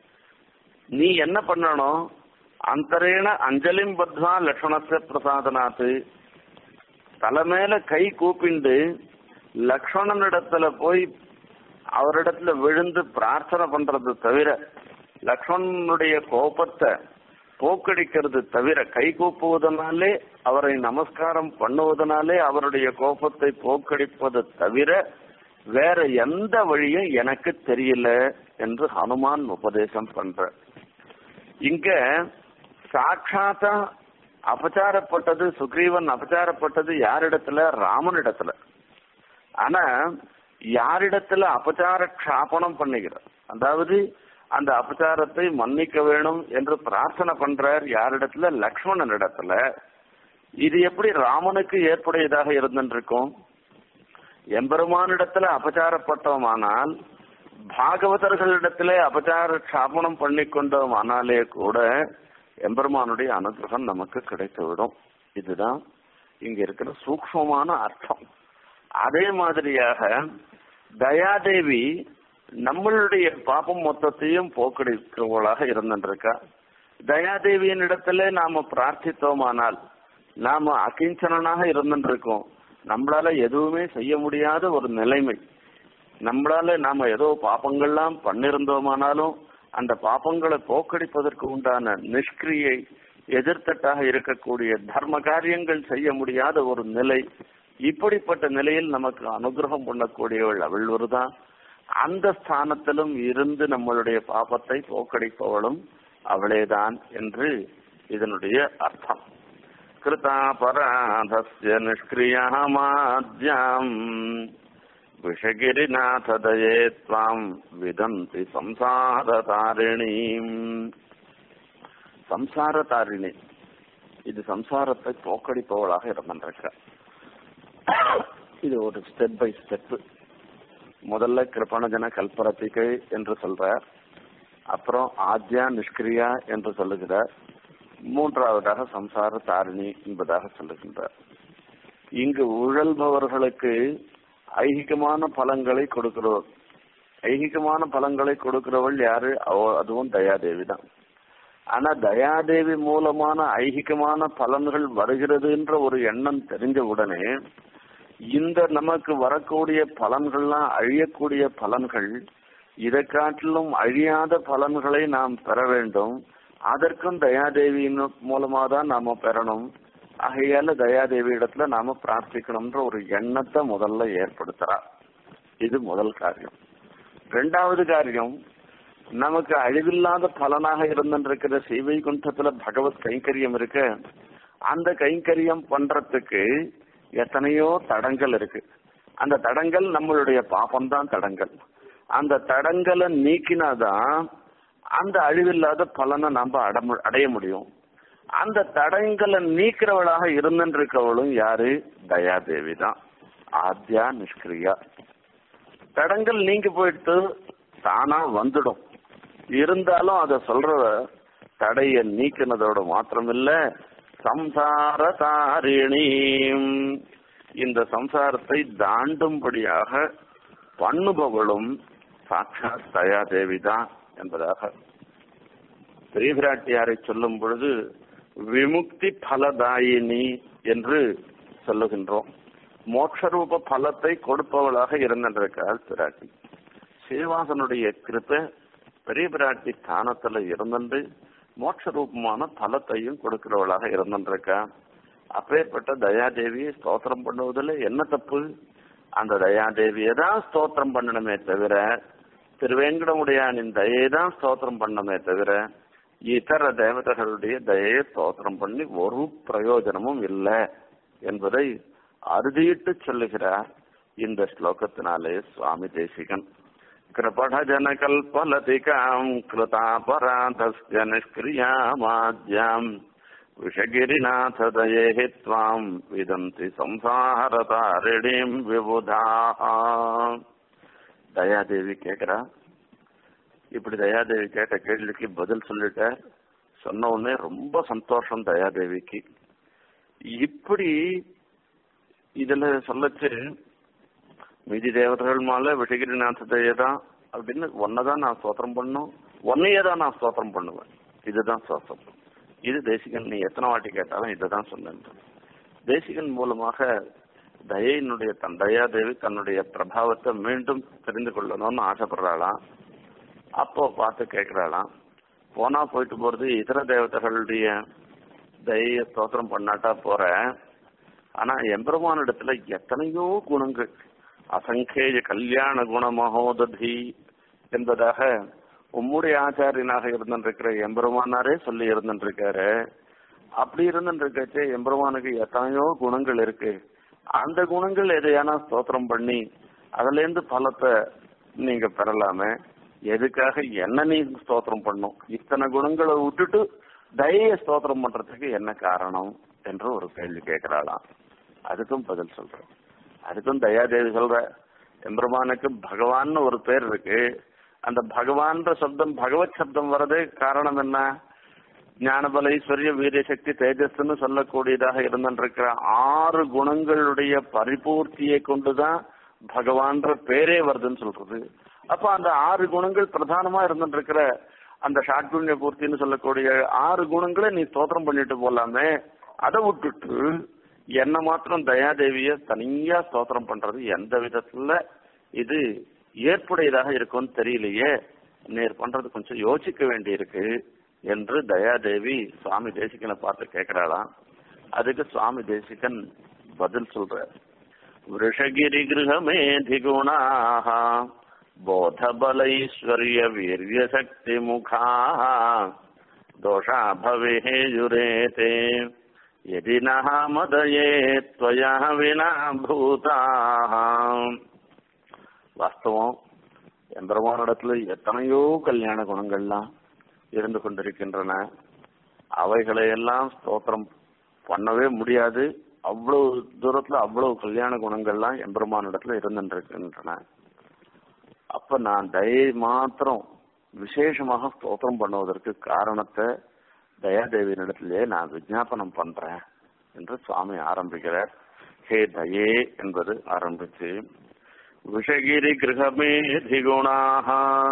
நீ என்ன பண்ணணும் அந்தரேண அஞ்சலிம் பத்வா லக்ஷ்மணஸ்ய பிரசாதனாத்து தலைமையில கை கூப்பிண்டு லக்ஷ்மணனிடத்துல போய் அவரிடத்துல விழுந்து பிரார்த்தனை பண்றது தவிர லக்ஷ்மணனுடைய கோபத்தை போக்கடிக்கிறது தவிர கை கூப்புவதனாலே அவரை நமஸ்காரம் பண்ணுவதனாலே அவருடைய கோபத்தை போக்கடிப்பது தவிர வேற எந்த வழியும் எனக்கு தெரியல என்று ஹனுமான் உபதேசம் பண்ற இங்க சாட்சாத்தா அபச்சாரப்பட்டது சுக்ரீவன் அபச்சாரப்பட்டது யாரிடத்துல ராமனிடத்துல ஆனா யாரிடத்துல அபச்சார க்ஷாபனம் பண்ணுகிறார் அதாவது அந்த அபச்சாரத்தை மன்னிக்க வேணும் என்று பிரார்த்தனை பண்றார் யாரிடத்துல லக்ஷ்மணன் இடத்துல இது எப்படி ராமனுக்கு ஏற்புடையதாக இருந்திருக்கும் எம்பெருமானிடத்துல அபச்சாரப்பட்டோமானால் பாகவதர்களிடத்திலே அபச்சார க்ஷாபனம் பண்ணி கொண்டோமானாலே கூட எம்பெருமானுடைய அனுகிரகம் நமக்கு கிடைத்துவிடும் இதுதான் இங்க இருக்கிற சூக்மமான அர்த்தம் அதே மாதிரியாக தயாதேவி நம்மளுடைய பாபம் மொத்தத்தையும் போக்கடிக்கிறவளாக இருந்திருக்கா தயாதேவியின் இடத்துல நாம பிரார்த்தித்தோமானால் நாம அகிஞ்சனாக இருந்திருக்கோம் நம்மளால எதுவுமே செய்ய முடியாத ஒரு நிலைமை நம்மளால நாம ஏதோ பாப்பங்கள்லாம் பண்ணிருந்தோமானாலும் அந்த பாப்பங்களை போக்கடிப்பதற்கு உண்டான நிஷ்கிரியை எதிர்த்தட்டாக இருக்கக்கூடிய தர்ம காரியங்கள் செய்ய முடியாத ஒரு நிலை இப்படிப்பட்ட நிலையில் நமக்கு அனுகிரகம் பண்ணக்கூடியவள் அவள் ஒருதான் அந்த ஸ்தானத்திலும் இருந்து நம்மளுடைய பாபத்தை போக்கடிப்பவளும் அவளேதான் என்று இதனுடைய அர்த்தம் கிருதாபராதஸ்ய நிஷ்கிரியாமாத்யாம் விஷகிரிநாததயே துவாம் விதந்தி சம்சாரதாரிணீம் சம்சாரதாரிணி இது சம்சாரத்தை போக்கடிப்பவளாக இருந்திருக்கிறார் இது ஒரு ஸ்டெப் பை ஸ்டெப் முதல்ல கிருபணஜன கல்பரத்திகை என்று சொல்றார் அப்புறம் ஆத்யா நிஷ்கிரியா என்று சொல்லுகிறார் மூன்றாவதாக சம்சார தாரிணி என்பதாக சொல்லுகின்றார் இங்கு உழல்பவர்களுக்கு ஐகிகமான பலன்களை கொடுக்கிறவர் ஐகிகமான பலன்களை கொடுக்கிறவள் யாரு அவ- அதுவும் தயாதேவி தான் ஆனா தயாதேவி மூலமான ஐகிகமான பலன்கள் வருகிறதுன்ற ஒரு எண்ணம் தெரிஞ்ச உடனே இந்த நமக்கு வரக்கூடிய பலன்கள்லாம் அழியக்கூடிய பலன்கள் இதை காட்டிலும் அழியாத பலன்களை நாம் பெற வேண்டும் அதற்கும் தயாதேவியின் மூலமா தான் நாம பெறணும் ஆகையால தயாதேவி இடத்துல நாம பிரார்த்திக்கணும்ன்ற ஒரு எண்ணத்தை முதல்ல ஏற்படுத்துறா இது முதல் காரியம் ரெண்டாவது காரியம் நமக்கு அழிவில்லாத பலனாக இருந்திருக்கிற சீவை குண்டத்துல பகவத் கைங்கரியம் இருக்கு அந்த கைங்கரியம் பண்றதுக்கு எத்தனையோ தடங்கள் இருக்கு அந்த தடங்கள் நம்மளுடைய பாபம்தான் தடங்கள் அந்த தடங்களை நீக்கினாதான் அந்த அழிவில்லாத பலனை நம்ம அடமு- அடைய முடியும் அந்த தடங்களை நீக்கிறவளாக இருந்திருக்கவளும் யாரு தயாதேவி தான் ஆத்யா நிஷ்கிரியா தடங்கள் நீங்கி போயிட்டு தானா வந்துடும் இருந்தாலும் அத சொல்றவ தடைய நீக்கினதோட மாத்திரமில்ல சம்சார தாரிணீம் இந்த சம்சாரத்தை தாண்டும்படியாக பண்ணுபவளும் சாட்சாத் தயாதேவி தான் என்பதாக பெரிய பிராட்டியாரை சொல்லும் பொழுது விமுக்தி பலதாயினி என்று சொல்லுகின்றோம் மோட்சரூப பலத்தை கொடுப்பவளாக இருந்திருக்காள் பிராட்டி ஸ்ரீவாசனுடைய கிருப்பை பெரிய பிராட்டி ஸ்தானத்துல இருந்துட்டு மோட்ச ரூபமான பலத்தையும் கொடுக்கிறவளாக இருந்துருக்கா அப்பேற்பட்ட தயாதேவியை ஸ்தோத்திரம் பண்ணுவதில் என்ன தப்பு அந்த தயாதேவியை தான் ஸ்தோத்திரம் பண்ணணுமே தவிர திருவேங்கடமுடையானின் தயையை தான் ஸ்தோத்திரம் பண்ணணுமே தவிர இதர தேவதைகளுடைய தயையை ஸ்தோத்திரம் பண்ணி ஒரு பிரயோஜனமும் இல்லை என்பதை அறுதியிட்டு சொல்லுகிறார் இந்த ஸ்லோகத்தினாலே சுவாமி தேசிகன் कृपठजनकल्पलतिकाम् कृतापराधस्य निष्क्रियामाद्याम् விஷகிரிநாததயே त्वाम् விதந்தி சம்சாரதாரிணீம் விபுதாக தயாதேவி கேக்குறா இப்படி தயாதேவி கேட்ட கேள்விக்கு பதில் சொல்லிட்ட சொன்ன உடனே ரொம்ப சந்தோஷம் தயாதேவிக்கு இப்படி இதுல சொல்லச்சு மீதி தேவதைகள் மேல விஷகிரிநாததையே தான் அப்படின்னு ஒன்னதான் நான் ஸ்தோத்திரம் பண்ணும் ஒன்னையே தான் நான் ஸ்தோத்திரம் பண்ணுவேன் இதுதான் ஸ்தோத்திரம் இது தேசிகன் நீ எத்தனை வாட்டி கேட்டாலும் இதை தான் சொன்னேன் தேசிகன் மூலமாக தயையினுடைய தன் தயாதேவி தன்னுடைய பிரபாவத்தை மீண்டும் தெரிந்து கொள்ளணும்னு ஆசைப்படுறாளாம் அப்போ பார்த்து கேட்கிறாளாம் போனா போயிட்டு போறது இதர தேவதைகளுடைய தயைய ஸ்தோத்திரம் பண்ணாட்டா போற ஆனா எம்பெருமான இடத்துல எத்தனையோ குணங்கள் அசங்கேய கல்யாண குண மகோததி என்பதாக உம்முடைய ஆச்சாரியனாக இருந்திருக்கிற எம்பெருமானாரே சொல்லி இருந்திருக்காரு அப்படி இருந்துருக்கச்சே எம்பெருமானுக்கு எத்தனையோ குணங்கள் இருக்கு அந்த குணங்கள் எதையானா ஸ்தோத்திரம் பண்ணி அதுல இருந்து பலத்தை நீங்க பெறலாமே எதுக்காக என்ன நீ ஸ்தோத்திரம் பண்ணும் இத்தனை குணங்களை விட்டுட்டு தய ஸ்தோத்திரம் பண்றதுக்கு என்ன காரணம் என்று ஒரு கேள்வி கேட்கிறாளாம் அதுக்கும் பதில் சொல்றேன் அதுக்கும் தயாதேவி சொல்ற எம்பெருமானுக்கு பகவான் ஒரு பேர் இருக்கு அந்த பகவான்ற சப்தம் பகவத் சப்தம் வர்றதே காரணம் என்ன ஞானபல ஐஸ்வர்ய வீரிய சக்தி தேஜஸ்ன்னு சொல்லக்கூடியதாக இருந்திருக்கிற ஆறு குணங்களுடைய பரிபூர்த்தியை கொண்டுதான் பகவான்ற பேரே வருதுன்னு சொல்றது அப்ப அந்த ஆறு குணங்கள் பிரதானமா இருந்துருக்கிற அந்த ஷாட்குண்ய பூர்த்தின்னு சொல்லக்கூடிய ஆறு குணங்களை நீ ஸ்தோத்திரம் பண்ணிட்டு போலாமே அதை விட்டுட்டு என்ன மாத்திரம் தயாதேவிய தனியா ஸ்தோத்திரம் பண்றது எந்த விதத்துல இது ஏற்புடையதாக இருக்கும்னு தெரியலையே நேர் பண்றது கொஞ்சம் யோசிக்க வேண்டி இருக்கு என்று தயாதேவி சுவாமி தேசிகனை பார்த்து கேட்கிறாளாம் அதுக்கு சுவாமி தேசிகன் பதில் சொல்ற விஷகிரி கிரகமேதி குணாக போதபலைஸ்வர்ய வீரிய சக்தி முகா தோஷா பவேயுரேதே यदि नः मदये त्वया विना भूताः வாஸ்தவம் எம்பெருமானிடத்துல எத்தனையோ கல்யாண குணங்கள்லாம் இருந்து கொண்டிருக்கின்றன அவைகளை எல்லாம் ஸ்தோத்திரம் பண்ணவே முடியாது அவ்வளவு தூரத்துல அவ்வளவு கல்யாண குணங்கள்லாம் எம்பெருமானிடத்துல இருந்துருக்கின்றன அப்ப நான் தயை மாத்திரம் விசேஷமாக ஸ்தோத்திரம் பண்ணுவதற்கு காரணத்தை தயாதேவியினிடத்திலே நான் விஜாபனம் பண்றேன் என்று சுவாமி ஆரம்பிக்கிறார் ஹே தயே என்பது ஆரம்பிச்சு விஷகிரி கிரகமேதி குணாக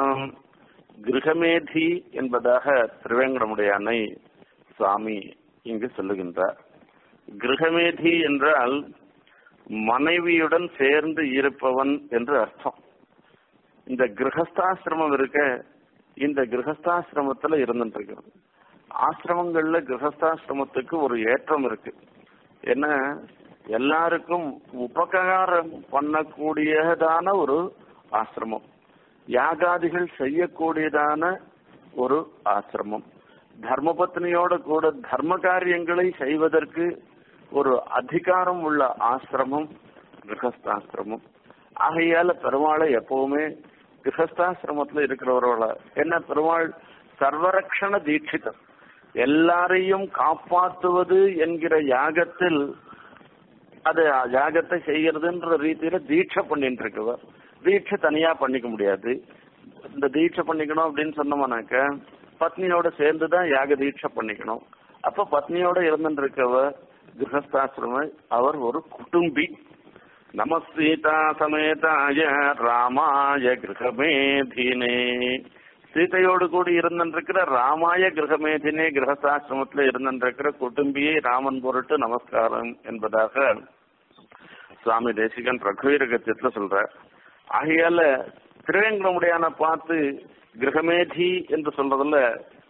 கிரகமேதி என்பதாக திருவேங்கடமுடைய அன்னை சுவாமி இங்கு சொல்லுகின்றார் கிரகமேதி என்றால் மனைவியுடன் சேர்ந்து இருப்பவன் என்று அர்த்தம் இந்த கிரகஸ்தாசிரமம் இருக்க இந்த கிரகஸ்தாசிரமத்துல இருந்துட்டு இருக்கிறது ஆசிரமங்கள்ல கிரகஸ்தாசிரமத்துக்கு ஒரு ஏற்றம் இருக்கு என்ன எல்லாருக்கும் உபகாரம் பண்ணக்கூடியதான ஒரு ஆசிரமம் யாகாதிகள் செய்யக்கூடியதான ஒரு ஆசிரமம் தர்மபத்னியோட கூட தர்ம காரியங்களை செய்வதற்கு ஒரு அதிகாரம் உள்ள ஆசிரமம் கிரகஸ்தாசிரமம் ஆகையால பெருமாளை எப்பவுமே கிரகஸ்தாசிரமத்துல இருக்கிறவரோட என்ன பெருமாள் சர்வரக்ஷண தீட்சிதர் எல்லாரையும் காப்பாற்றுவது என்கிற யாகத்தில் அது யாகத்தை செய்யறதுன்ற ரீதியில தீட்சை பண்ணிட்டு இருக்கவர் தீட்சை தனியா பண்ணிக்க முடியாது இந்த தீட்சை பண்ணிக்கணும் அப்படின்னு சொன்னோம்னாக்க பத்னியோட சேர்ந்துதான் யாக தீட்சை பண்ணிக்கணும் அப்ப பத்னியோட இருந்துட்டு இருக்கவர் கிரகஸ்தாசிரம அவர் ஒரு குடும்பி நம சீதா சமேதாய ராமாய கிரகமேதினே சீதையோடு கூடி இருந்திருக்கிற ராமாய கிரகமேதினே கிரகஸ்தாசிரமத்துல இருந்திருக்கிற குடும்பியை ராமன் பொருட்டு நமஸ்காரம் என்பதாக சுவாமி தேசிகன் ரகுவீர கத்தியத்துல சொல்ற ஆகையால திருவேங்கடமுடையான பார்த்து கிரகமேதி என்று சொல்றதுல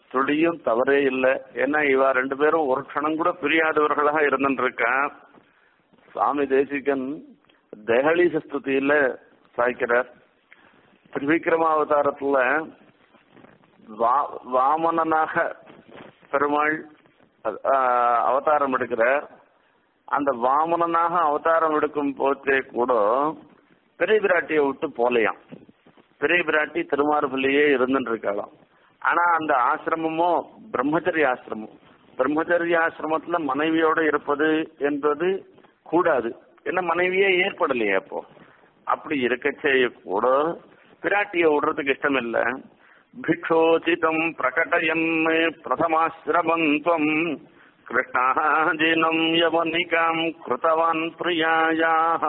துளியும் தவறே இல்லை ஏன்னா இவா ரெண்டு பேரும் ஒரு க்ஷணம் கூட பிரியாதவர்களாக இருந்துருக்கேன் சுவாமி தேசிகன் தேகலீச ஸ்துதியில சாய்க்கிறார் திரிவிக்ரமாவதாரத்துல வா- வாமனனாக பெருமாள் ஆஹ், அவதாரம் எடுக்கிறார் அந்த வாமனனாக அவதாரம் எடுக்கும் போதே கூட பெரிய பிராட்டியை விட்டு போலையாம் பெரிய பிராட்டி திருமார்பள்ளியே இருந்துட்டு இருக்கலாம் ஆனா அந்த ஆசிரமமோ பிரம்மச்சரிய ஆசிரமம் பிரம்மச்சரிய ஆசிரமத்துல மனைவியோட இருப்பது என்பது கூடாது ஏன்னா மனைவியே ஏற்படலையே அப்போ அப்படி இருக்கச்சே கூட பிராட்டியை விடுறதுக்கு இஷ்டம் இல்ல பிக்ஷோச்சிதம் பிரகடயன் பிரதமாசிரமந்த்வம் கிருஷ்ணாஜினம் யவனிகாம் கிருத்தவான் பிரியாயாக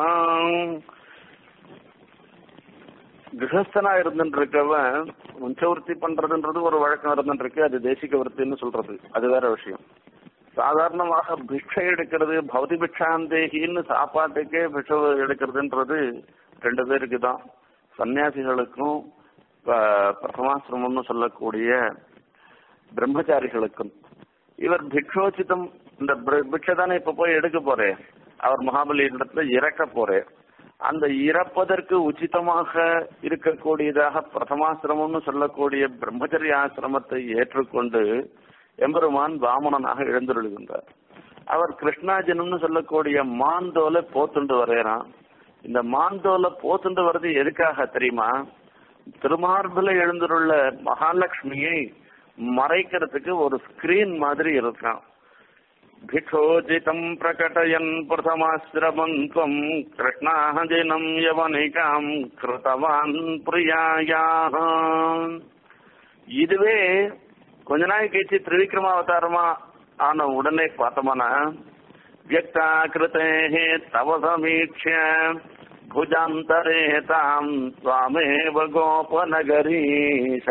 கிரகஸ்தனா இருந்துட்டு இருக்கவன் வம்சவர்த்தி பண்றதுன்றது ஒரு வழக்கம் இருந்துட்டு இருக்கு அது தேசிக விருத்தின்னு சொல்றது அது வேற விஷயம் சாதாரணமாக பிக்ஷை எடுக்கிறது பௌதி பிக்ஷாந்தேகின்னு சாப்பாட்டுக்கே பிக்ஷை எடுக்கிறதுன்றது ரெண்டு பேருக்கு தான் சன்னியாசிகளுக்கும் ப- பிரதமாசிரமம்னு சொல்லக்கூடிய பிரம்மச்சாரிகளுக்கும் இவர் பிக்ஷோச்சிதம் இந்த பிர- பிக்ஷை தானே இப்ப போய் எடுக்க போறே அவர் மகாபலி இடத்துல இறக்க போறே அந்த இறப்பதற்கு உச்சிதமாக இருக்கக்கூடியதாக பிரதமாசிரமம்னு சொல்லக்கூடிய பிரம்மச்சரிய ஆசிரமத்தை ஏற்றுக்கொண்டு எம்பெருமான் வாமனனாக எழுந்தருளுகின்றார் அவர் கிருஷ்ணாஜனம்னு சொல்லக்கூடிய மாந்தோலை போத்துண்டு வரையறான் இந்த மாந்தோலை போத்துண்டு வர்றது எதுக்காக தெரியுமா திருமார்புல எழுந்துள்ள மகாலட்சுமியை மறைக்கிறதுக்கு ஒரு ஸ்கிரீன் மாதிரி இருக்கான் भिक्षोचितम् प्रकटयन् प्रथमाश्रमम् त्वम् कृष्णाहजिनम् यवनिकाम् कृतवान् பிரியாயாக இதுவே கொஞ்ச நாள் கழிச்சு திரிவிக்ரமாவதாரமா ஆன உடனே பார்த்தோம்னா வியக்தாகிருத்தே தவ சமீட்சிய புஜாந்தரே தாம் சுவாமேவ கோபநகரீஷ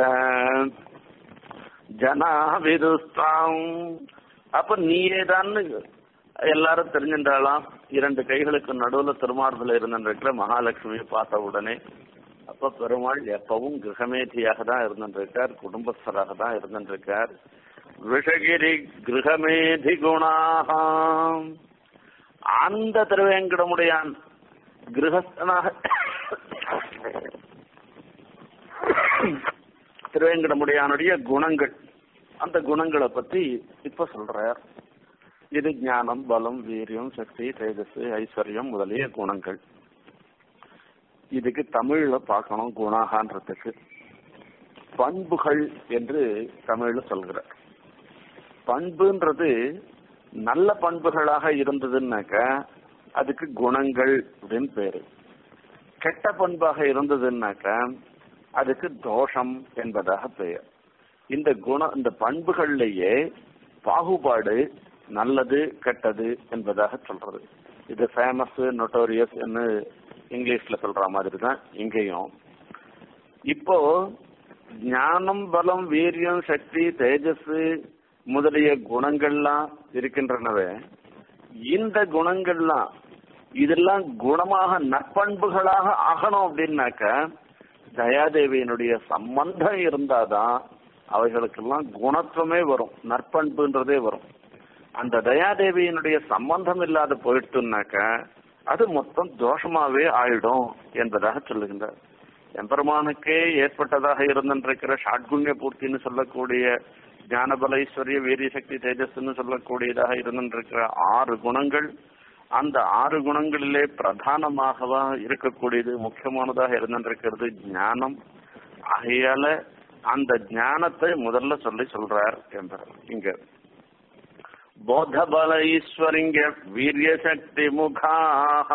ஜனா விதுஸ்தாம் அப்ப நீயே தான் எல்லாரும் தெரிஞ்சின்றாலாம் இரண்டு கைகளுக்கு நடுவுல திருமார்பில் இருந்திருக்கிற மகாலட்சுமியை பார்த்த உடனே அப்ப பெருமாள் எப்பவும் கிரகமேதியாக தான் இருந்திருக்கார் குடும்பஸ்தராக தான் இருந்திருக்கார் விஷகிரி கிரகமேதி குணாக அந்த திருவேங்கடமுடையான் கிரகஸ்தனாக திருவேங்கடமுடையானுடைய குணங்கள் அந்த குணங்களை பத்தி இப்ப சொல்றார் இது ஞானம் பலம் வீரியம் சக்தி தேஜஸ் ஐஸ்வர்யம் முதலிய குணங்கள் இதுக்கு தமிழ்ல பார்க்கணும் குணாகான்றதுக்கு பண்புகள் என்று தமிழ்ல சொல்கிறார் பண்புன்றது நல்ல பண்புகளாக இருந்ததுன்னாக்க அதுக்கு குணங்கள் அப்படின்னு பேரு கெட்ட பண்பாக இருந்ததுன்னாக்க அதுக்கு தோஷம் என்பதாக பெயர் இந்த குணம் இந்த பண்புகள்லயே பாகுபாடு நல்லது கெட்டது என்பதாக சொல்றது இது ஃபேமஸ் நொட்டோரியஸ் இங்கிலீஷ்ல சொல்ற மாதிரி தான் இங்கேயும் இப்போ ஞானம் பலம் வீரியம் சக்தி தேஜஸ் முதலிய குணங்கள்லாம் இருக்கின்றனவே இந்த குணங்கள்லாம் இதெல்லாம் குணமாக நற்பண்புகளாக ஆகணும் அப்படின்னாக்க தயாதேவியினுடைய சம்பந்தம் இருந்தாதான் அவைகளுக்கெல்லாம் குணத்துவமே வரும் நற்பண்புன்றதே வரும் அந்த தயாதேவியினுடைய சம்பந்தம் இல்லாத போயிட்டுனாக்க அது மொத்தம் தோஷமாவே ஆயிடும் என்பதாக சொல்லுகின்றார் எம்பெருமானுக்கே ஏற்பட்டதாக இருந்திருக்கிற ஷாட்குண்ய பூர்த்தின்னு சொல்லக்கூடிய ஞானபல ஐஸ்வர்ய வீரிய சக்தி தேஜஸ்ன்னு சொல்லக்கூடியதாக இருந்திருக்கிற ஆறு குணங்கள் அந்த ஆறு குணங்களிலே பிரதானமாகவா இருக்கக்கூடியது முக்கியமானதாக இருந்திருக்கிறது ஞானம் ஆகையால அந்த ஞானத்தை முதல்ல சொல்லி சொல்றார் என்பார் இங்க போதபல ஈஸ்வரிங்க வீரிய சக்தி முகாக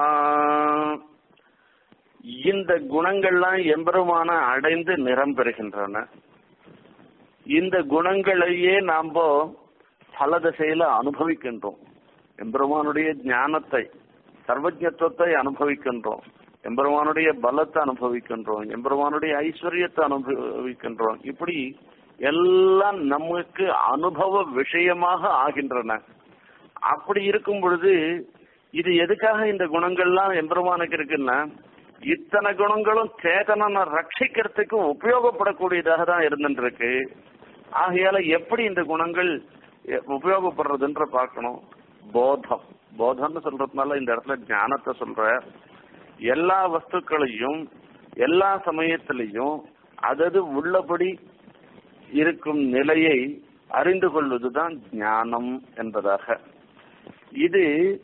இந்த குணங்கள்லாம் எம்பெருமான அடைந்து நிறம் பெறுகின்றன இந்த குணங்களையே நாம பல திசையில அனுபவிக்கின்றோம் எம்பெருமானுடைய ஞானத்தை சர்வஜத்துவத்தை அனுபவிக்கின்றோம் எம்பெருமானுடைய பலத்தை அனுபவிக்கின்றோம் எம்பெருமானுடைய ஐஸ்வர்யத்தை அனுபவிக்கின்றோம் இப்படி எல்லாம் நமக்கு அனுபவ விஷயமாக ஆகின்றன அப்படி இருக்கும் பொழுது இது எதுக்காக இந்த குணங்கள்லாம் எம்பெருமானுக்கு இருக்குன்னா இத்தனை குணங்களும் சேதனனை ரட்சிக்கிறதுக்கு உபயோகப்படக்கூடியதாக தான் இருந்துருக்கு ஆகையால எப்படி இந்த குணங்கள் எ- உபயோகப்படுறதுன்ற பார்க்கணும் போதம் போதம்னு சொல்றதுனால இந்த இடத்துல ஞானத்தை சொல்ற எல்லா வஸ்துக்களையும் எல்லா சமயத்திலையும் அதது உள்ளபடி இருக்கும் நிலையை அறிந்து கொள்வதுதான் ஞானம் என்பதாக இது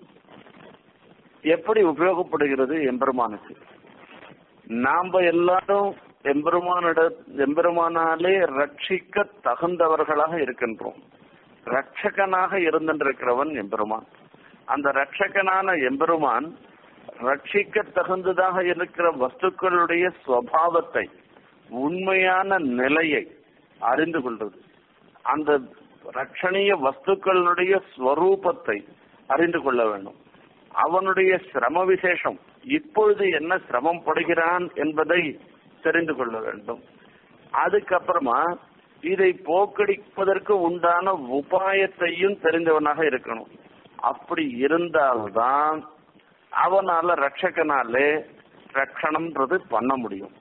எப்படி உபயோகப்படுகிறது எம்பெருமானுக்கு நாம எல்லாரும் எம்பெருமானிட எம்பெருமானாலே ரட்சிக்க தகுந்தவர்களாக இருக்கின்றோம் ரட்சகனாக இருந்திருக்கிறவன் எம்பெருமான் அந்த ரட்சகனான எம்பெருமான் ரட்சிக்க தகுந்ததாக இருக்கிற வஸ்துக்களுடைய சுவாவத்தை உண்மையான நிலையை அறிந்து கொள்வது அந்த ரட்சணீய வஸ்துக்களுடைய ஸ்வரூபத்தை அறிந்து கொள்ள வேண்டும் அவனுடைய சிரம விசேஷம் இப்பொழுது என்ன சிரமம் படுகிறான் என்பதை தெரிந்து கொள்ள வேண்டும் அதுக்கப்புறமா இதை போக்கடிப்பதற்கு உண்டான உபாயத்தையும் தெரிந்தவனாக இருக்கணும் அப்படி இருந்தால்தான் அவனால ரட்சகனாலே ரட்சணம்ன்றது பண்ண முடியும்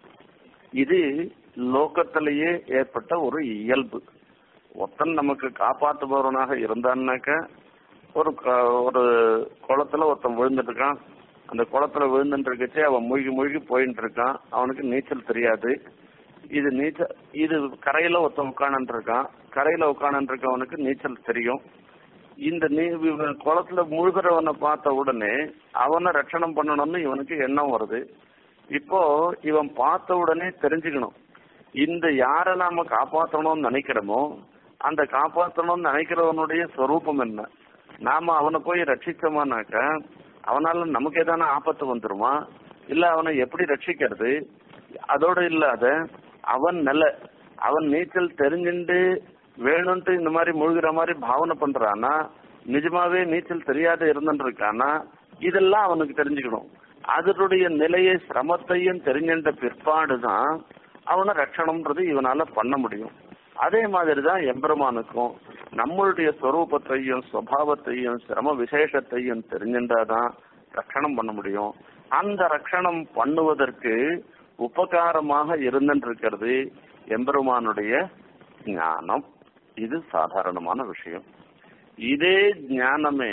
இது லோகத்திலேயே ஏற்பட்ட ஒரு இயல்பு ஒருத்தன் நமக்கு காப்பாற்றுபவனாக இருந்தான்னாக்க ஒரு க- ஒரு குளத்துல ஒருத்தன் விழுந்துட்டு இருக்கான் அந்த குளத்துல விழுந்துட்டு இருக்கச்சே அவன் மூழ்கி மூழ்கி போயிட்டு இருக்கான் அவனுக்கு நீச்சல் தெரியாது இது நீச்சல் இது கரையில ஒருத்தன் உட்காந்துட்டு இருக்கான் கரையில உட்காந்துட்டு இருக்கவனுக்கு நீச்சல் தெரியும் இந்த நீ இவன் குளத்துல மூழ்கிறவனை பார்த்த உடனே அவனை ரட்சணம் பண்ணணும்னு இவனுக்கு எண்ணம் வருது இப்போ இவன் பார்த்த உடனே தெரிஞ்சுக்கணும் இந்த யாரை நாம காப்பாற்றணும்னு நினைக்கிறோமோ அந்த காப்பாற்றணும்னு நினைக்கிறவனுடைய ஸ்வரூபம் என்ன நாம அவனை போய் ரட்சிச்சோமானாக்க அவனால நமக்கு ஏதான ஆபத்து வந்துருமா இல்ல அவனை எப்படி ரட்சிக்கிறது அதோட இல்லாத அவன் நல்ல அவன் நீச்சல் தெரிஞ்சுண்டு வேணும்ட்டு இந்த மாதிரி மூழ்கிற மாதிரி பாவனை பண்றானா நிஜமாவே நீச்சல் தெரியாத இருந்துட்டு இருக்கானா இதெல்லாம் அவனுக்கு தெரிஞ்சுக்கணும் அதனுடைய நிலையை சிரமத்தையும் தெரிஞ்சின்ற பிற்பாடுதான் அவனை ரட்சணம்ன்றது இவனால பண்ண முடியும் அதே மாதிரிதான் எம்பெருமானுக்கும் நம்மளுடைய ஸ்வரூபத்தையும் சுவாவத்தையும் சிரம விசேஷத்தையும் தெரிஞ்சின்றாதான் ரட்சணம் பண்ண முடியும் அந்த ரட்சணம் பண்ணுவதற்கு உபகாரமாக இருந்திருக்கிறது எம்பெருமானுடைய ஞானம் இது சாதாரணமான விஷயம் இதே ஞானமே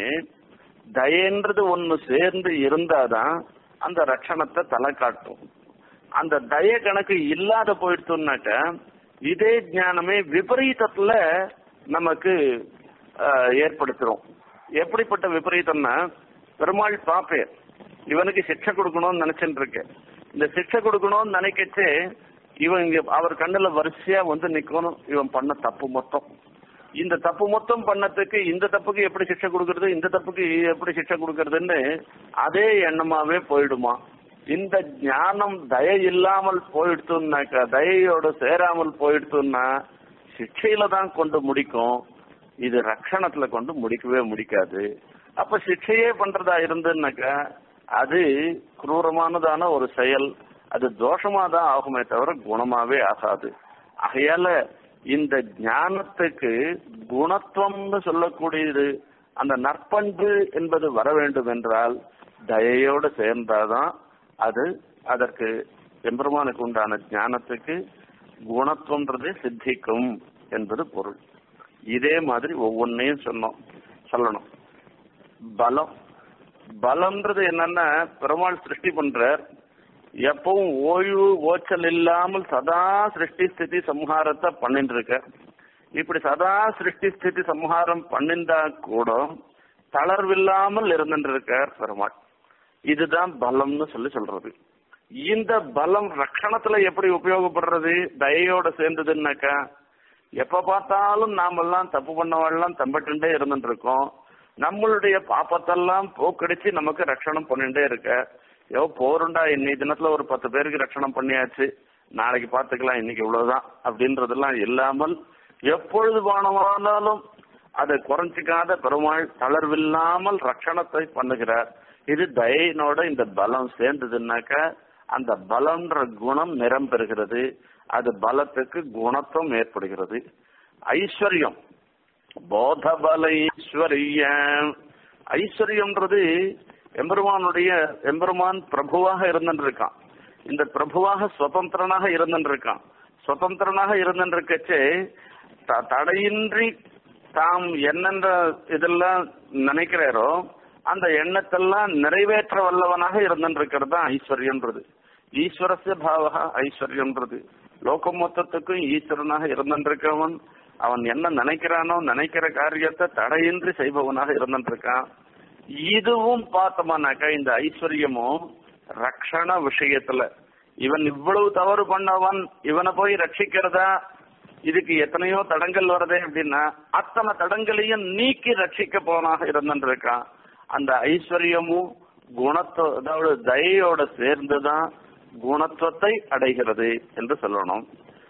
தயன்றது ஒண்ணு சேர்ந்து இருந்தாதான் அந்த ரட்சணத்தை தலை காட்டும் அந்த தய கணக்கு இல்லாத போயிடுச்சுனாக்க இதே ஞானமே விபரீதத்துல நமக்கு ஆஹ், ஏற்படுத்துறோம் எப்படிப்பட்ட விபரீதம்னா பெருமாள் பாப்பேர் இவனுக்கு சிக்ஷை கொடுக்கணும்னு நினைச்சுட்டு இருக்கேன் இந்த சிக்ஷை கொடுக்கணும்னு நினைக்கச்சே இவன் இங்க அவர் கண்ணுல வரிசையா வந்து நிக்கணும் இவன் பண்ண தப்பு மொத்தம் இந்த தப்பு மொத்தம் பண்ணதுக்கு இந்த தப்புக்கு எப்படி சிக்ஷை கொடுக்கறது இந்த தப்புக்கு எப்படி சிக்ஷை கொடுக்கறதுன்னு அதே எண்ணமாவே போயிடுமா இந்த ஞானம் தய இல்லாமல் போயிடுத்துனாக்கா தயையோட சேராமல் போயிடுத்துன்னா சிக்ஷையில தான் கொண்டு முடிக்கும் இது ரட்சணத்துல கொண்டு முடிக்கவே முடிக்காது அப்ப சிக்ஷையே பண்றதா இருந்துன்னாக்கா அது குரூரமானதான ஒரு செயல் அது தோஷமா தான் ஆகுமே தவிர குணமாவே ஆகாது ஆகையால இந்த ஞானத்துக்கு குணத்துவம்னு சொல்லக்கூடியது அந்த நற்பண்பு என்பது வர வேண்டும் என்றால் தயையோடு சேர்ந்தாதான் அது அதற்கு எம்பெருமானுக்கு உண்டான ஞானத்துக்கு குணத்துவன்றது சித்திக்கும் என்பது பொருள் இதே மாதிரி ஒவ்வொன்னையும் சொன்னோம் சொல்லணும் பலம் பலம்ன்றது என்னன்னா பெருமாள் சிருஷ்டி பண்றார் எப்பவும் ஓய்வு ஓச்சல் இல்லாமல் சதா சிருஷ்டி ஸ்திதி சம்ஹாரத்தை பண்ணிட்டு இருக்க இப்படி சதா சிருஷ்டி ஸ்திதி சம்ஹாரம் பண்ணிந்தா கூட தளர்வில்லாமல் இருந்துட்டு இருக்கார் பெருமாள் இதுதான் பலம்னு சொல்லி சொல்றது இந்த பலம் ரட்சணத்துல எப்படி உபயோகப்படுறது தயையோட சேர்ந்ததுன்னாக்கா எப்ப பார்த்தாலும் நாமெல்லாம் தப்பு பண்ணவெல்லாம் தம்பட்டுண்டே இருந்துட்டு இருக்கோம் நம்மளுடைய பாப்பத்தெல்லாம் போக்கடிச்சு நமக்கு ரட்சணம் பண்ணிட்டே இருக்க ஏதோ போருண்டா இன்னைக்கு தினத்துல ஒரு பத்து பேருக்கு ரட்சணம் பண்ணியாச்சு நாளைக்கு பார்த்துக்கலாம் இன்னைக்கு இவ்வளவுதான் அப்படின்றதெல்லாம் இல்லாமல் எப்பொழுது பானமானாலும் அதை குறைஞ்சிக்காத பெருமாள் தளர்வில்லாமல் ரட்சணத்தை பண்ணுகிறார் இது தயனோட இந்த பலம் சேர்ந்ததுன்னாக்க அந்த பலம்ன்ற குணம் நிறம் பெறுகிறது அது பலத்துக்கு குணத்துவம் ஏற்படுகிறது ஐஸ்வர்யம் போதபல ஐஸ்வர்ய ஐஸ்வர்யம்ன்றது எம்பெருமானுடைய எம்பெருமான் பிரபுவாக இருந்துட்டு இருக்கான் இந்த பிரபுவாக சுதந்திரனாக இருந்துட்டு இருக்கான் சுதந்திரனாக இருந்துட்டு இருக்கச்சே த- தடையின்றி தாம் என்னென்ற இதெல்லாம் நினைக்கிறாரோ அந்த எண்ணத்தெல்லாம் நிறைவேற்ற வல்லவனாக இருந்திருக்கிறது தான் ஐஸ்வர்யன்றது ஈஸ்வரஸ்ய பாவகா ஐஸ்வர்யன்றது லோகம் மொத்தத்துக்கும் ஈஸ்வரனாக இருந்திருக்கவன் அவன் என்ன நினைக்கிறானோ நினைக்கிற காரியத்தை தடையின்றி செய்பவனாக இருந்திருக்கான் இதுவும் பார்த்தோம்னாக்கா இந்த ஐஸ்வர்யமும் ரக்ஷண விஷயத்துல இவன் இவ்வளவு தவறு பண்ணவன் இவனை போய் ரட்சிக்கிறதா இதுக்கு எத்தனையோ தடங்கள் வருதே அப்படின்னா அத்தனை தடங்களையும் நீக்கி ரட்சிக்க போனாக இருந்திருக்கான் அந்த ஐஸ்வர்யமும் குணத்தோ அதாவது தயையோட சேர்ந்துதான் குணத்துவத்தை அடைகிறது என்று சொல்லணும்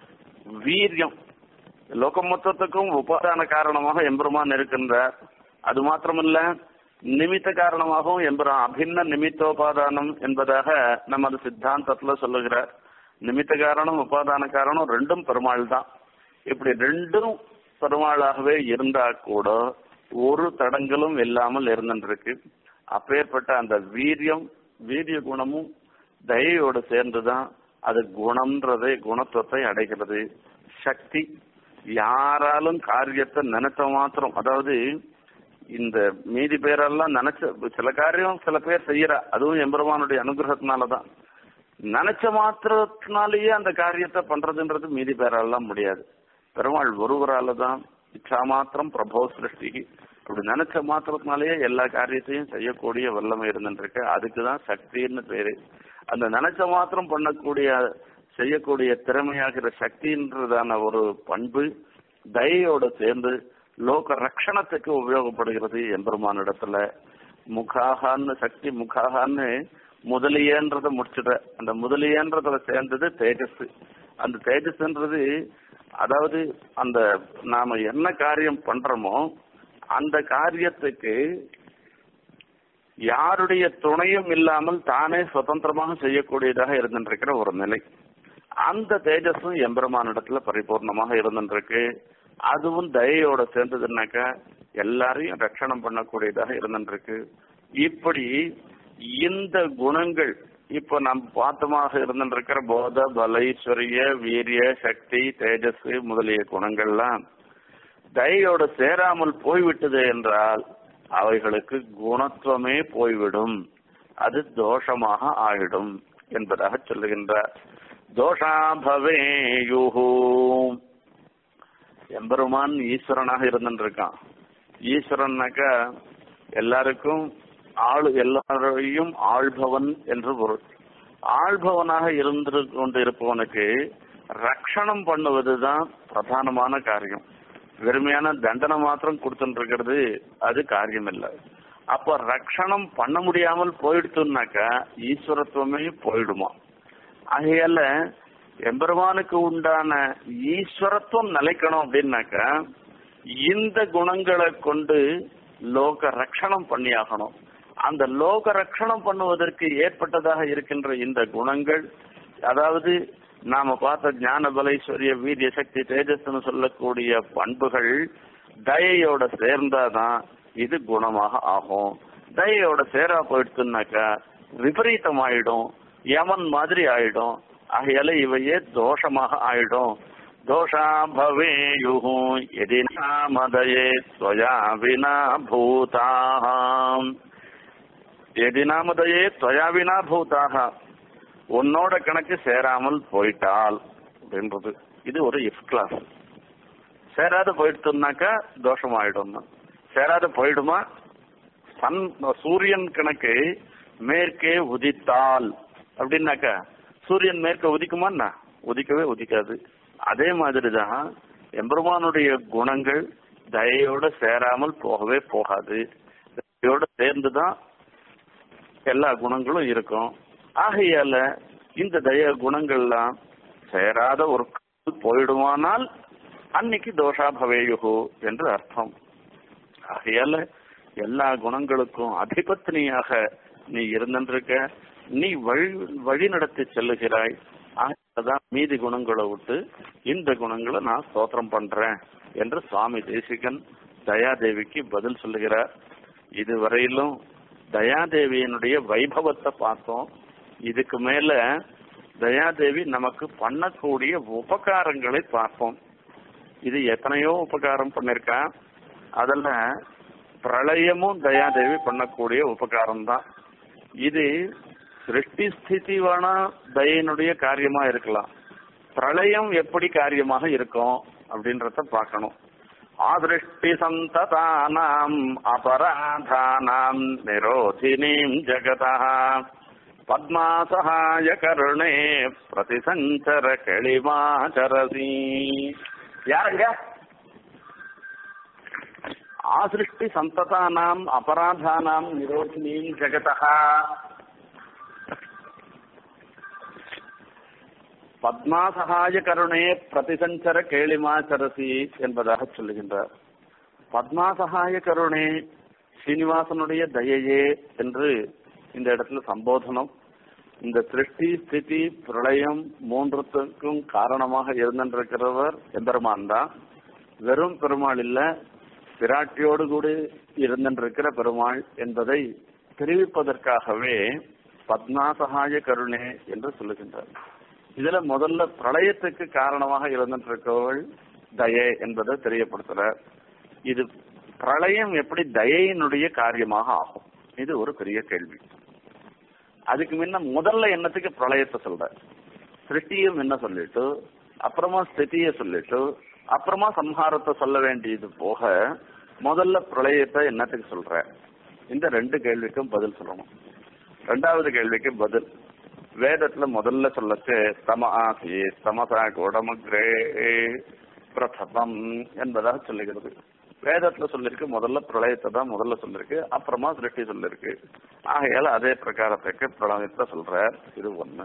வீரியம் லோகம் மொத்தத்துக்கும் உபாதான காரணமாக எம்பெருமான் இருக்கின்றார் அது மாத்திரமல்ல நிமித்த காரணமாகவும் எம்பெருமான் அபின்ன நிமித்தோபாதானம் என்பதாக நமது சித்தாந்தத்துல சொல்லுகிறார் நிமித்த காரணம் உபாதான காரணம் ரெண்டும் பெருமாள் தான் இப்படி ரெண்டும் பெருமாளாகவே இருந்தா கூட ஒரு தடங்களும் இல்லாமல் இருந்துருக்கு அப்பேற்பட்ட அந்த வீரியம் வீரிய குணமும் தயையோடு சேர்ந்துதான் அது குணம்ன்றதை குணத்துவத்தை அடைகிறது சக்தி யாராலும் காரியத்தை நினைச்ச மாத்திரம் அதாவது இந்த மீதி பேரெல்லாம் நினைச்ச சில காரியம் சில பேர் செய்யறா அதுவும் எம்பெருமானுடைய அனுகிரகத்தினாலதான் நினைச்ச மாத்திரத்தினாலேயே அந்த காரியத்தை பண்றதுன்றது மீதி பேராலாம் முடியாது பெருமாள் ஒருவரால தான் இச்சா மாத்திரம் பிரபோ சிருஷ்டி அப்படி நினைச்ச மாத்திரத்தினாலேயே எல்லா காரியத்தையும் செய்யக்கூடிய வல்லமை இருந்துருக்கு அதுக்கு தான் சக்தின்னு பேரு அந்த நினைச்ச மாத்திரம் பண்ணக்கூடிய செய்யக்கூடிய திறமையாகிற சக்தின்றதான ஒரு பண்பு தயையோட சேர்ந்து லோக ரக்ஷணத்துக்கு உபயோகப்படுகிறது எம்பெருமானிடத்துல முகாகான்னு சக்தி முகாகான்னு முதலியன்றத முடிச்சுட அந்த முதலியன்றதுல சேர்ந்தது தேஜஸ் அந்த தேஜஸ்ன்றது அதாவது அந்த நாம என்ன காரியம் பண்றோமோ அந்த காரியத்துக்கு யாருடைய துணையும் இல்லாமல் தானே சுதந்திரமாக செய்யக்கூடியதாக இருந்துருக்கிற ஒரு நிலை அந்த தேஜஸும் எம்பெருமானிடத்துல பரிபூர்ணமாக இருந்துருக்கு அதுவும் தயையோட சேர்ந்ததுன்னாக்கா எல்லாரையும் ரட்சணம் பண்ணக்கூடியதாக இருந்துருக்கு இப்படி இந்த குணங்கள் இப்ப நாம் பார்த்தமாக இருந்துருக்கிற போத பலைஸ்வரிய வீரிய சக்தி தேஜஸ் முதலிய குணங்கள்லாம் தயையோட சேராமல் போய்விட்டது என்றால் அவைகளுக்கு குணத்துவமே போய்விடும் அது தோஷமாக ஆகிடும் என்பதாக சொல்லுகின்றார் தோஷாபவேயுஹு எம்பெருமான் ஈஸ்வரனாக இருந்துருக்கான் ஈஸ்வரன்னாக்கா எல்லாருக்கும் ஆளு எல்லாரையும் ஆள்பவன் என்று பொருள் ஆள்பவனாக இருந்து கொண்டு இருப்பவனுக்கு ரட்சணம் பண்ணுவதுதான் பிரதானமான காரியம் வெறுமையான தண்டனை மாத்திரம் கொடுத்துட்டு இருக்கிறது அது காரியம் இல்லை அப்ப ரட்சணம் பண்ண முடியாமல் போயிடுத்துனாக்கா ஈஸ்வரத்துவமே போயிடுமா ஆகையால எம்பெருமானுக்கு உண்டான ஈஸ்வரத்துவம் நிலைக்கணும் அப்படின்னாக்கா இந்த குணங்களை கொண்டு லோக ரட்சணம் பண்ணியாகணும் அந்த லோக ரட்சணம் பண்ணுவதற்கு ஏற்பட்டதாக இருக்கின்ற இந்த குணங்கள் அதாவது நாம பார்த்த ஞான பலைஸ்வரிய வீரிய சக்தி தேஜஸ்னு சொல்லக்கூடிய பண்புகள் தயையோட சேர்ந்தாதான் இது குணமாக ஆகும் தயையோட சேரா போயிடுச்சுனாக்கா விபரீதம் ஆயிடும் யமன் மாதிரி ஆயிடும் ஆகையால இவையே தோஷமாக ஆயிடும் தோஷா பவேயு எதி நாமதயே ஸ்வயா வினா பூதாம் எதி நாமதயே ஸ்வயா வினா பூதாக உன்னோட கணக்கு சேராமல் போயிட்டால் அப்படின்றது இது ஒரு இஃப் கிளாஸ் சேராத போயிடுச்சுனாக்கா தோஷம் ஆயிடும் சேராத போயிடுமா சன் சூரியன் கணக்கு மேற்கே உதித்தால் அப்படின்னாக்கா சூரியன் மேற்க உதிக்குமான்னா உதிக்கவே உதிக்காது அதே மாதிரிதான் எம்பெருமானுடைய குணங்கள் தயையோட சேராமல் போகவே போகாது தயையோட சேர்ந்துதான் எல்லா குணங்களும் இருக்கும் ஆகையால இந்த தய குணங்கள்லாம் சேராத ஒரு கால் போயிடுமானால் அன்னைக்கு தோஷா பவேயுகு என்று அர்த்தம் ஆகையால எல்லா குணங்களுக்கும் அதிபத்தினியாக நீ இருந்திருக்க நீ வழி வழி நடத்தி செல்லுகிறாய் அதான் மீதி குணங்களை விட்டு இந்த குணங்களை நான் ஸ்தோத்திரம் பண்றேன் என்று சுவாமி தேசிகன் தயாதேவிக்கு பதில் சொல்லுகிறார் இதுவரையிலும் தயாதேவியினுடைய வைபவத்தை பார்த்தோம் இதுக்கு மேல தயாதேவி நமக்கு பண்ணக்கூடிய உபகாரங்களை பார்ப்போம் இது எத்தனையோ உபகாரம் பண்ணிருக்கான் அதுல பிரளயமும் தயாதேவி பண்ணக்கூடிய உபகாரம் தான் இது சிருஷ்டி ஸ்திதி வேணா தயனுடைய காரியமா இருக்கலாம் பிரளயம் எப்படி காரியமாக இருக்கும் அப்படின்றத பார்க்கணும் ஆதிருஷ்டி சந்ததானாம் அபராதானாம் நிரோதினீம் ஜகதா பத்மாசகாய கருணே பிரதிசஞ்சர கெளிமாச்சரசி யாருங்க ஆசிருஷ்டி சந்ததானாம் அபராதானாம் நிரோதினீம் ஜெகதா பத்மாசகாய கருணே பிரதிசஞ்சர கேளிமாச்சரசி என்பதாக சொல்லுகின்றார் பத்மாசகாய கருணே ஸ்ரீனிவாசனுடைய தயையே என்று இந்த இடத்துல சம்போதனம் இந்த சிருஷ்டி ஸ்திதி பிரளயம் மூன்றுத்துக்கும் காரணமாக இருந்திருக்கிறவர் எம்பெருமான் தான் வெறும் பெருமாள் இல்ல பிராட்டியோடு கூட இருந்திருக்கிற பெருமாள் என்பதை தெரிவிப்பதற்காகவே பத்மாசகாய கருணே என்று சொல்லுகின்றார் இதுல முதல்ல பிரளயத்துக்கு காரணமாக இருந்திருக்கவள் தயை என்பதை தெரியப்படுத்துறார் இது பிரளயம் எப்படி தயையினுடைய காரியமாக ஆகும் இது ஒரு பெரிய கேள்வி அதுக்கு முன்ன முதல்ல என்னத்துக்கு பிரளயத்தை சொல்ற சிருஷ்டியும் என்ன சொல்லிட்டு அப்புறமா ஸ்திதிய சொல்லிட்டு அப்புறமா சம்ஹாரத்தை சொல்ல வேண்டியது போக முதல்ல பிரளயத்தை என்னத்துக்கு சொல்ற இந்த ரெண்டு கேள்விக்கும் பதில் சொல்லணும் ரெண்டாவது கேள்விக்கு பதில் வேதத்துல முதல்ல சொல்லச்சு தம ஆசி தமசா குடமக்ரே பிரதமம் என்பதாக சொல்லுகிறது வேதத்துல சொல்லிருக்கு முதல்ல பிரளயத்தை தான் முதல்ல சொல்லிருக்கு அப்புறமா சிருஷ்டி சொல்லிருக்கு ஆகையால அதே பிரகாரத்துக்கு பிரளயத்தை சொல்ற இது ஒண்ணு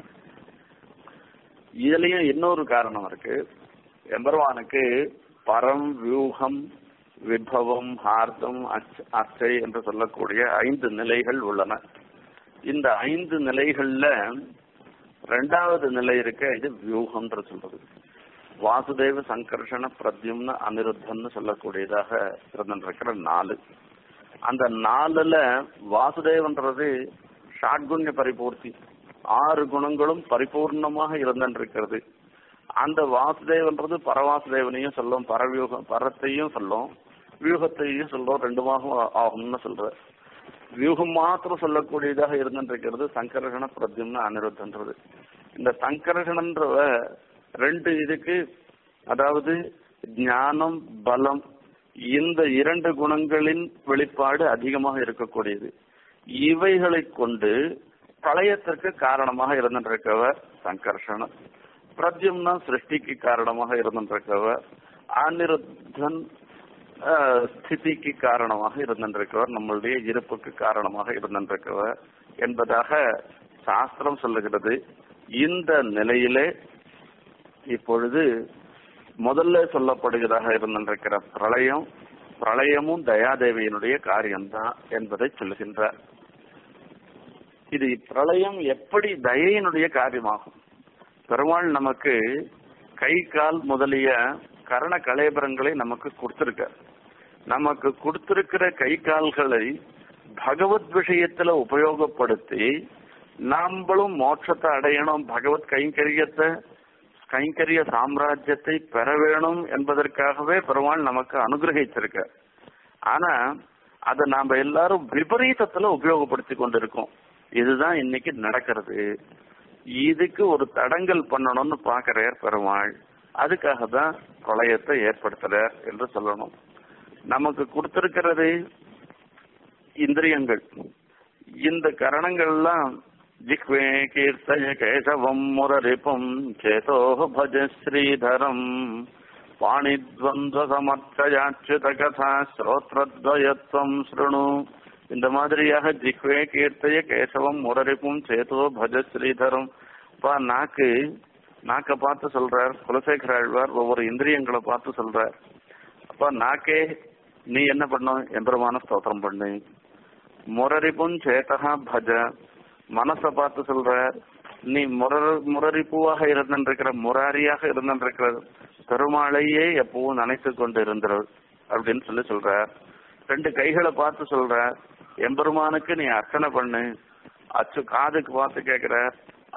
இதுலயும் இன்னொரு காரணம் இருக்கு எம்பெருமானுக்கு பரம் வியூகம் விபவம் ஹார்தம் அச்சை என்று சொல்லக்கூடிய ஐந்து நிலைகள் உள்ளன இந்த ஐந்து நிலைகள்ல ரெண்டாவது நிலை இருக்க இது வியூகம்ன்ற சொல்றது வாசுதேவ சங்கர்ஷண பிரத்யும்னு அனிருத்தம்னு சொல்லக்கூடியதாக இருந்திருக்கிற நாலு அந்த நாலுல வாசுதேவன்றது ஷாட்குண்ய பரிபூர்த்தி ஆறு குணங்களும் பரிபூர்ணமாக இருந்திருக்கிறது அந்த வாசுதேவன்றது பரவாசுதேவனையும் சொல்லும் பரவியூகம் பரத்தையும் சொல்லும் வியூகத்தையும் சொல்லும் ரெண்டுமாக ஆகும்னு சொல்ற வியூகம் மாத்திரம் சொல்லக்கூடியதாக இருந்திருக்கிறது சங்கரகண பிரத்யும்னு அனிருத்தன்றது இந்த சங்கரகணன்றவ ரெண்டு இதுக்கு அதாவது ஞானம் பலம் இந்த இரண்டு குணங்களின் வெளிப்பாடு அதிகமாக இருக்கக்கூடியது இவைகளை கொண்டு பிரளயத்திற்கு காரணமாக இருந்திருக்கவர் சங்கர்ஷணன் பிரத்யும்னா சிருஷ்டிக்கு காரணமாக இருந்திருக்கவர் அனிருத்தன் ஸ்திதிக்கு காரணமாக இருந்திருக்கவர் நம்மளுடைய இருப்புக்கு காரணமாக இருந்திருக்கவர் என்பதாக சாஸ்திரம் சொல்லுகிறது இந்த நிலையிலே இப்பொழுது முதல்ல சொல்லப்படுகிறதாக இருந்திருக்கிற பிரளயம் பிரளயமும் தயாதேவியினுடைய காரியம்தான் என்பதை சொல்லுகின்றார் இது பிரளயம் எப்படி தயையினுடைய காரியமாகும் பெருமாள் நமக்கு கை கால் முதலிய கரண கலேபரங்களை நமக்கு கொடுத்திருக்க நமக்கு கொடுத்திருக்கிற கை கால்களை பகவத் விஷயத்துல உபயோகப்படுத்தி நாம்பளும் மோட்சத்தை அடையணும் பகவத் கைங்கரியத்தை கைங்கரிய சாம்ராஜ்யத்தை பெற வேணும் என்பதற்காகவே பெருமாள் நமக்கு அனுகிரகிச்சிருக்க ஆனா அதை நாம எல்லாரும் விபரீதத்துல உபயோகப்படுத்தி கொண்டிருக்கோம் இதுதான் இன்னைக்கு நடக்கிறது இதுக்கு ஒரு தடங்கல் பண்ணணும்னு பாக்குறார் பெருமாள் அதுக்காக தான் பிரளயத்தை ஏற்படுத்துறார் என்று சொல்லணும் நமக்கு கொடுத்திருக்கிறது இந்திரியங்கள் இந்த கரணங்கள்லாம் ஜிஹ்வே கீர்த்தய கேசவம் முரரிப்பும் சேதோ பஜ ஸ்ரீதரம் பாணித்வந்த சமர்த்தயாச்சுத கதா ஸ்ரோத்ரத்வயத்வம் ஸ்ருணு இந்த மாதிரியாக ஜிஹ்வே கீர்த்தய கேசவம் முரரிப்பும் சேதோ பஜ ஸ்ரீதரம் பா நாக்கு நாக்க பார்த்து சொல்றார் குலசேகர ஆழ்வார் ஒவ்வொரு இந்திரியங்களை பார்த்து சொல்றார் அப்ப நாக்கே நீ என்ன பண்ணும் எம்பெருமான ஸ்தோத்திரம் பண்ணு முரரிப்பும் சேத்தகா பஜ மனசை பார்த்து சொல்ற நீ முரர் முரரிப்புவாக இருந்திருக்கிற முராரியாக இருந்திருக்கிற பெருமாளையே எப்பவும் நினைத்து கொண்டு இருந்திரு அப்படின்னு சொல்லி சொல்ற ரெண்டு கைகளை பார்த்து சொல்ற எம்பெருமானுக்கு நீ அர்ச்சனை பண்ணு அச்சு காதுக்கு பார்த்து கேட்கிற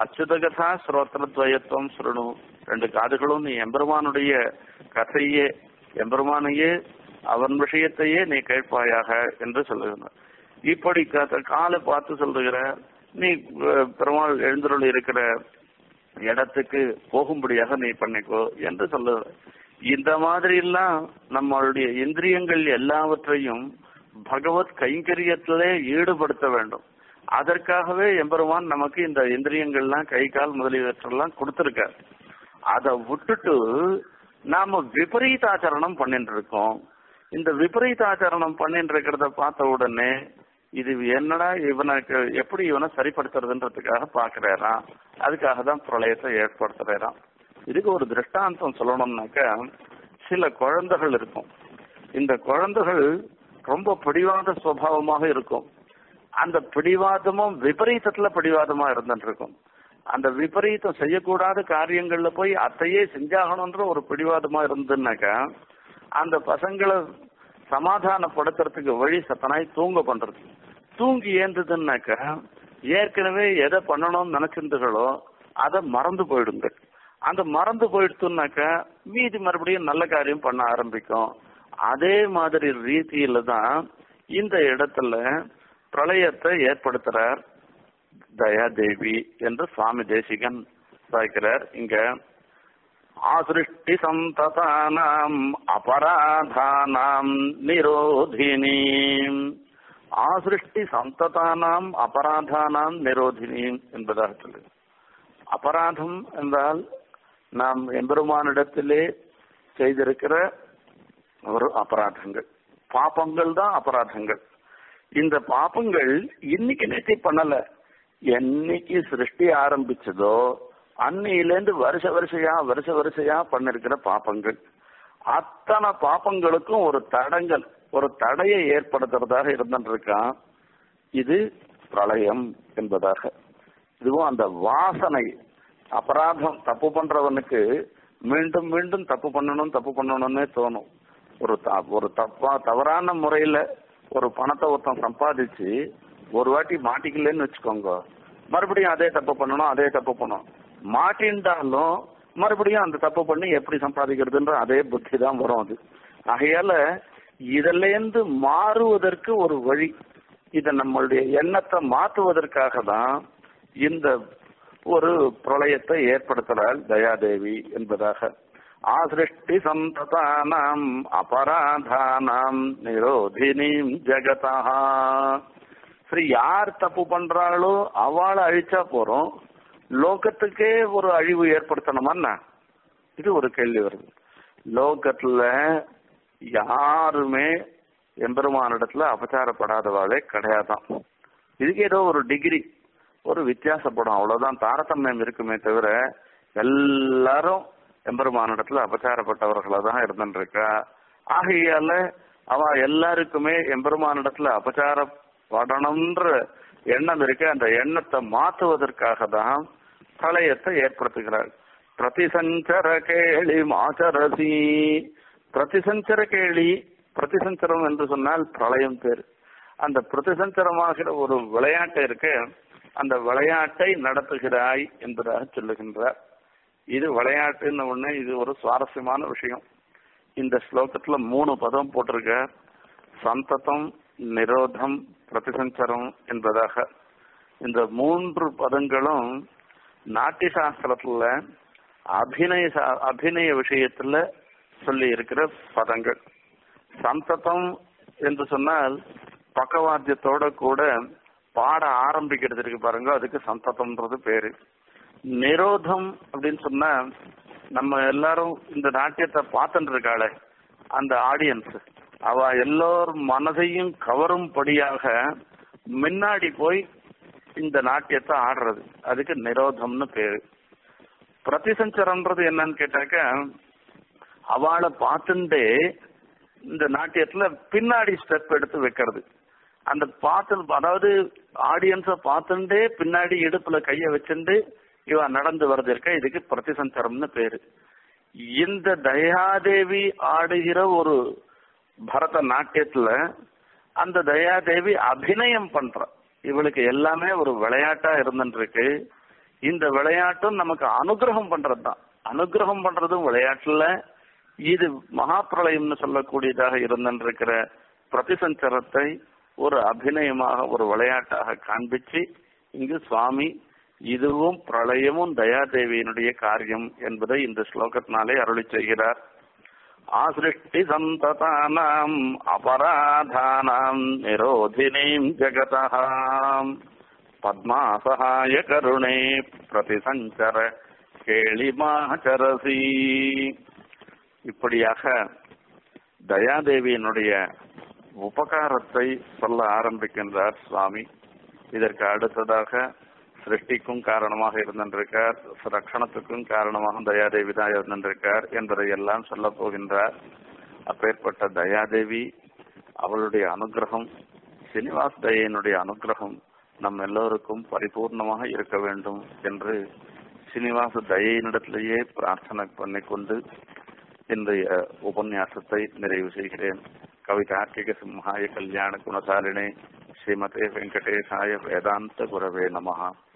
அச்சுதகதா ஸ்ரோத்திரத்வயத்துவம் சுருணு ரெண்டு காதுகளும் நீ எம்பெருமானுடைய கதையே எம்பெருமானையே அவன் விஷயத்தையே நீ கேட்பாயாக என்று சொல்லுகிறார் இப்படி க- காலை பார்த்து சொல்லுகிற நீ அஹ், பெருமாள் எழுந்தருள் இருக்கிற இடத்துக்கு போகும்படியாக நீ பண்ணிக்கோ என்று சொல்லுகிற இந்த மாதிரி எல்லாம் நம்மளுடைய இந்திரியங்கள் எல்லாவற்றையும் பகவத் கைங்கரியத்திலே ஈடுபடுத்த வேண்டும் அதற்காகவே எம்பெருமான் நமக்கு இந்த இந்திரியங்கள்லாம் கை கால் முதலியவற்றெல்லாம் கொடுத்திருக்கார் அதை விட்டுட்டு நாம விபரீதாச்சரணம் பண்ணிட்டு இருக்கோம் இந்த விபரீதாச்சரணம் பண்ணிட்டு இருக்கிறத பார்த்த உடனே இது என்னடா இவனுக்கு எப்படி இவனை சரிப்படுத்துறதுன்றதுக்காக பாக்குறாராம் அதுக்காக தான் பிரளயத்தை ஏற்படுத்துறாராம் இதுக்கு ஒரு திருஷ்டாந்தம் சொல்லணும்னாக்க சில குழந்தைகள் இருக்கும் இந்த குழந்தைகள் ரொம்ப பிடிவாத சுவாவமாக இருக்கும் அந்த பிடிவாதமும் விபரீதத்துல பிடிவாதமா இருந்துட்டு இருக்கும் அந்த விபரீதம் செய்யக்கூடாத காரியங்கள்ல போய் அத்தையே செஞ்சாகணும்ன்ற ஒரு பிடிவாதமா இருந்துன்னாக்கா அந்த பசங்களை சமாதானப்படுத்துறதுக்கு வழி சத்தனாய் தூங்க பண்றது தூங்கி ஏந்ததுன்னாக்கா ஏற்கனவே எதை பண்ணணும்னு நினைச்சிருந்துகளோ அதை மறந்து போயிடுங்க அந்த மறந்து போயிடுத்துனாக்கா மீதி மறுபடியும் நல்ல காரியம் பண்ண ஆரம்பிக்கும் அதே மாதிரி ரீதியில தான் இந்த இடத்துல பிரளயத்தை ஏற்படுத்துறார் தயாதேவி என்று சுவாமி தேசிகன் சாய்க்கிறார் இங்க ஆசிருஷ்டி சந்ததானாம் அபராதானாம் நிரோதினி ஆசிருஷ்டி சந்ததானாம் அபராதானாம் நிரோதினி என்பதாக சொல்லு அபராதம் என்றால் நாம் எம்பெருமானிடத்திலே செய்திருக்கிற ஒரு அபராதங்கள் பாபங்கள் தான் அபராதங்கள் இந்த பாபங்கள் இன்னைக்கு நேத்தி பண்ணல என்னைக்கு சிருஷ்டி ஆரம்பிச்சதோ அன்னையிலேருந்து வருஷ வருஷையா வருஷ வருஷையா பண்ணிருக்கிற பாப்பங்கள் அத்தனை பாப்பங்களுக்கும் ஒரு தடங்கள் ஒரு தடையை ஏற்படுத்துறதாக இருந்துட்டு இருக்கான் இது பிரளயம் என்பதாக இதுவும் அந்த வாசனை அபராதம் தப்பு பண்றவனுக்கு மீண்டும் மீண்டும் தப்பு பண்ணணும் தப்பு பண்ணணும்னே தோணும் ஒரு த- ஒரு தப்பா தவறான முறையில ஒரு பணத்தை ஒருத்தன் சம்பாதிச்சு ஒரு வாட்டி மாட்டிக்கலன்னு வச்சுக்கோங்க மறுபடியும் அதே தப்பு பண்ணணும் அதே தப்பு பண்ணணும் மாட்டின்றாலும் மறுபடியும் அந்த தப்பு பண்ணி எப்படி சம்பாதிக்கிறதுன்ற அதே புத்தி தான் வரும் அது ஆகையால இதிலேருந்து மாறுவதற்கு ஒரு வழி இத நம்மளுடைய எண்ணத்தை மாற்றுவதற்காக தான் இந்த ஒரு பிரளயத்தை ஏற்படுத்துகிறாள் தயாதேவி என்பதாக ஆசிருஷ்டி சந்ததானாம் அபராதானாம் நிரோதினீம் ஜெகதா சரி யார் தப்பு பண்றாளோ அவளை அழிச்சா போறோம் லோகத்துக்கே ஒரு அழிவு ஏற்படுத்தணுமா இது ஒரு கேள்வி வருது லோகத்துல யாருமே எம்பெருமானிடத்துல அபச்சாரப்படாதவாளே கிடையாதான் இதுக்கு ஏதோ ஒரு டிகிரி ஒரு வித்தியாசப்படும் அவ்வளவுதான் தாரதமியம் இருக்குமே தவிர எல்லாரும் எம்பெருமானிடத்துல அபச்சாரப்பட்டவர்களா தான் இருந்துட்டு இருக்கா ஆகையால அவ எல்லாருக்குமே எம்பெருமானிடத்துல அபச்சாரப்படணும்ன்ற எண்ணம் இருக்கு அந்த எண்ணத்தை மாற்றுவதற்காக தான் பிரளயத்தை ஏற்படுத்துகிறார் பிரதிசஞ்சர கேளி மாச்சரசி பிரதிசஞ்சர கேளி பிரதிசஞ்சரம் என்று சொன்னால் பிரளயம் பேர் அந்த பிரதிசஞ்சரமாகிற ஒரு விளையாட்டு இருக்கு அந்த விளையாட்டை நடத்துகிறாய் என்பதாக சொல்லுகின்றார் இது விளையாட்டுன்னு ஒண்ணு இது ஒரு சுவாரஸ்யமான விஷயம் இந்த ஸ்லோகத்துல மூணு பதம் போட்டிருக்க சந்ததம் நிரோதம் பிரதிசஞ்சரம் என்பதாக இந்த மூன்று பதங்களும் நாட்டிய சாஸ்திரத்துல அபிநய சா- அபிநய விஷயத்துல சொல்லி இருக்கிற பதங்கள் சந்ததம் என்று சொன்னால் பக்கவாத்தியத்தோட கூட பாட ஆரம்பிக்கிறது இருக்கு பாருங்க அதுக்கு சந்ததம்ன்றது பேரு நிரோதம் அப்படின்னு சொன்னா நம்ம எல்லாரும் இந்த நாட்டியத்தை பார்த்துட்டு இருக்காளே அந்த ஆடியன்ஸ் அவ எல்லோர் மனதையும் கவரும்படியாக முன்னாடி போய் இந்த நாட்டியத்தை ஆடுறது அதுக்கு நிரோதம்னு பேரு பிரதிசஞ்சரம்ன்றது என்னன்னு கேட்டாக்க அவளை பார்த்துட்டே இந்த நாட்டியத்துல பின்னாடி ஸ்டெப் எடுத்து வைக்கிறது அந்த பார்த்து அதாவது ஆடியன்ஸ பார்த்துட்டே பின்னாடி இடுப்புல கைய வச்சுட்டு இவ நடந்து வர்றது இருக்க இதுக்கு பிரதிசஞ்சரம்னு பேரு இந்த தயாதேவி ஆடுகிற ஒரு பரத நாட்டியத்துல அந்த தயாதேவி அபிநயம் பண்ற இவளுக்கு எல்லாமே ஒரு விளையாட்டா இருந்துட்டு இருக்கு இந்த விளையாட்டும் நமக்கு அனுகிரகம் பண்றது தான் அனுகிரகம் பண்றதும் விளையாட்டுல இது மகாபிரளயம்னு சொல்லக்கூடியதாக இருந்திருக்கிற பிரதிசஞ்சரத்தை ஒரு அபிநயமாக ஒரு விளையாட்டாக காண்பிச்சு இங்கு சுவாமி இதுவும் பிரளயமும் தயாதேவியினுடைய காரியம் என்பதை இந்த ஸ்லோகத்தினாலே அருளி செய்கிறார் ஆசிருஷ்டி சந்ததானாம் அபராதானாம் நிரோதினீம் ஜெகதாம் பத்மாசகாய கருணே பிரதிசஞ்சர கேளிமாச்சரசி இப்படியாக தயாதேவியினுடைய உபகாரத்தை சொல்ல ஆரம்பிக்கின்றார் சுவாமி இதற்கு அடுத்ததாக சிருஷ்டிக்கும் காரணமாக இருந்திருக்கார் ரட்சணத்துக்கும் காரணமாக தயாதேவி தான் இருந்திருக்கார் என்பதை எல்லாம் சொல்ல போகின்றார் அப்பேற்பட்ட தயாதேவி அவளுடைய அனுகிரகம் சீனிவாஸ் தயனுடைய அனுகிரகம் நம் எல்லோருக்கும் பரிபூர்ணமாக இருக்க வேண்டும் என்று சீனிவாச தயையினிடத்திலேயே பிரார்த்தனை பண்ணிக்கொண்டு இன்றைய உபன்யாசத்தை நிறைவு செய்கிறேன் கவிதார்க்கிக சிம்ஹாய கல்யாண குணசாலினே ஸ்ரீமதே வெங்கடேசாய வேதாந்த குரவே நமஹா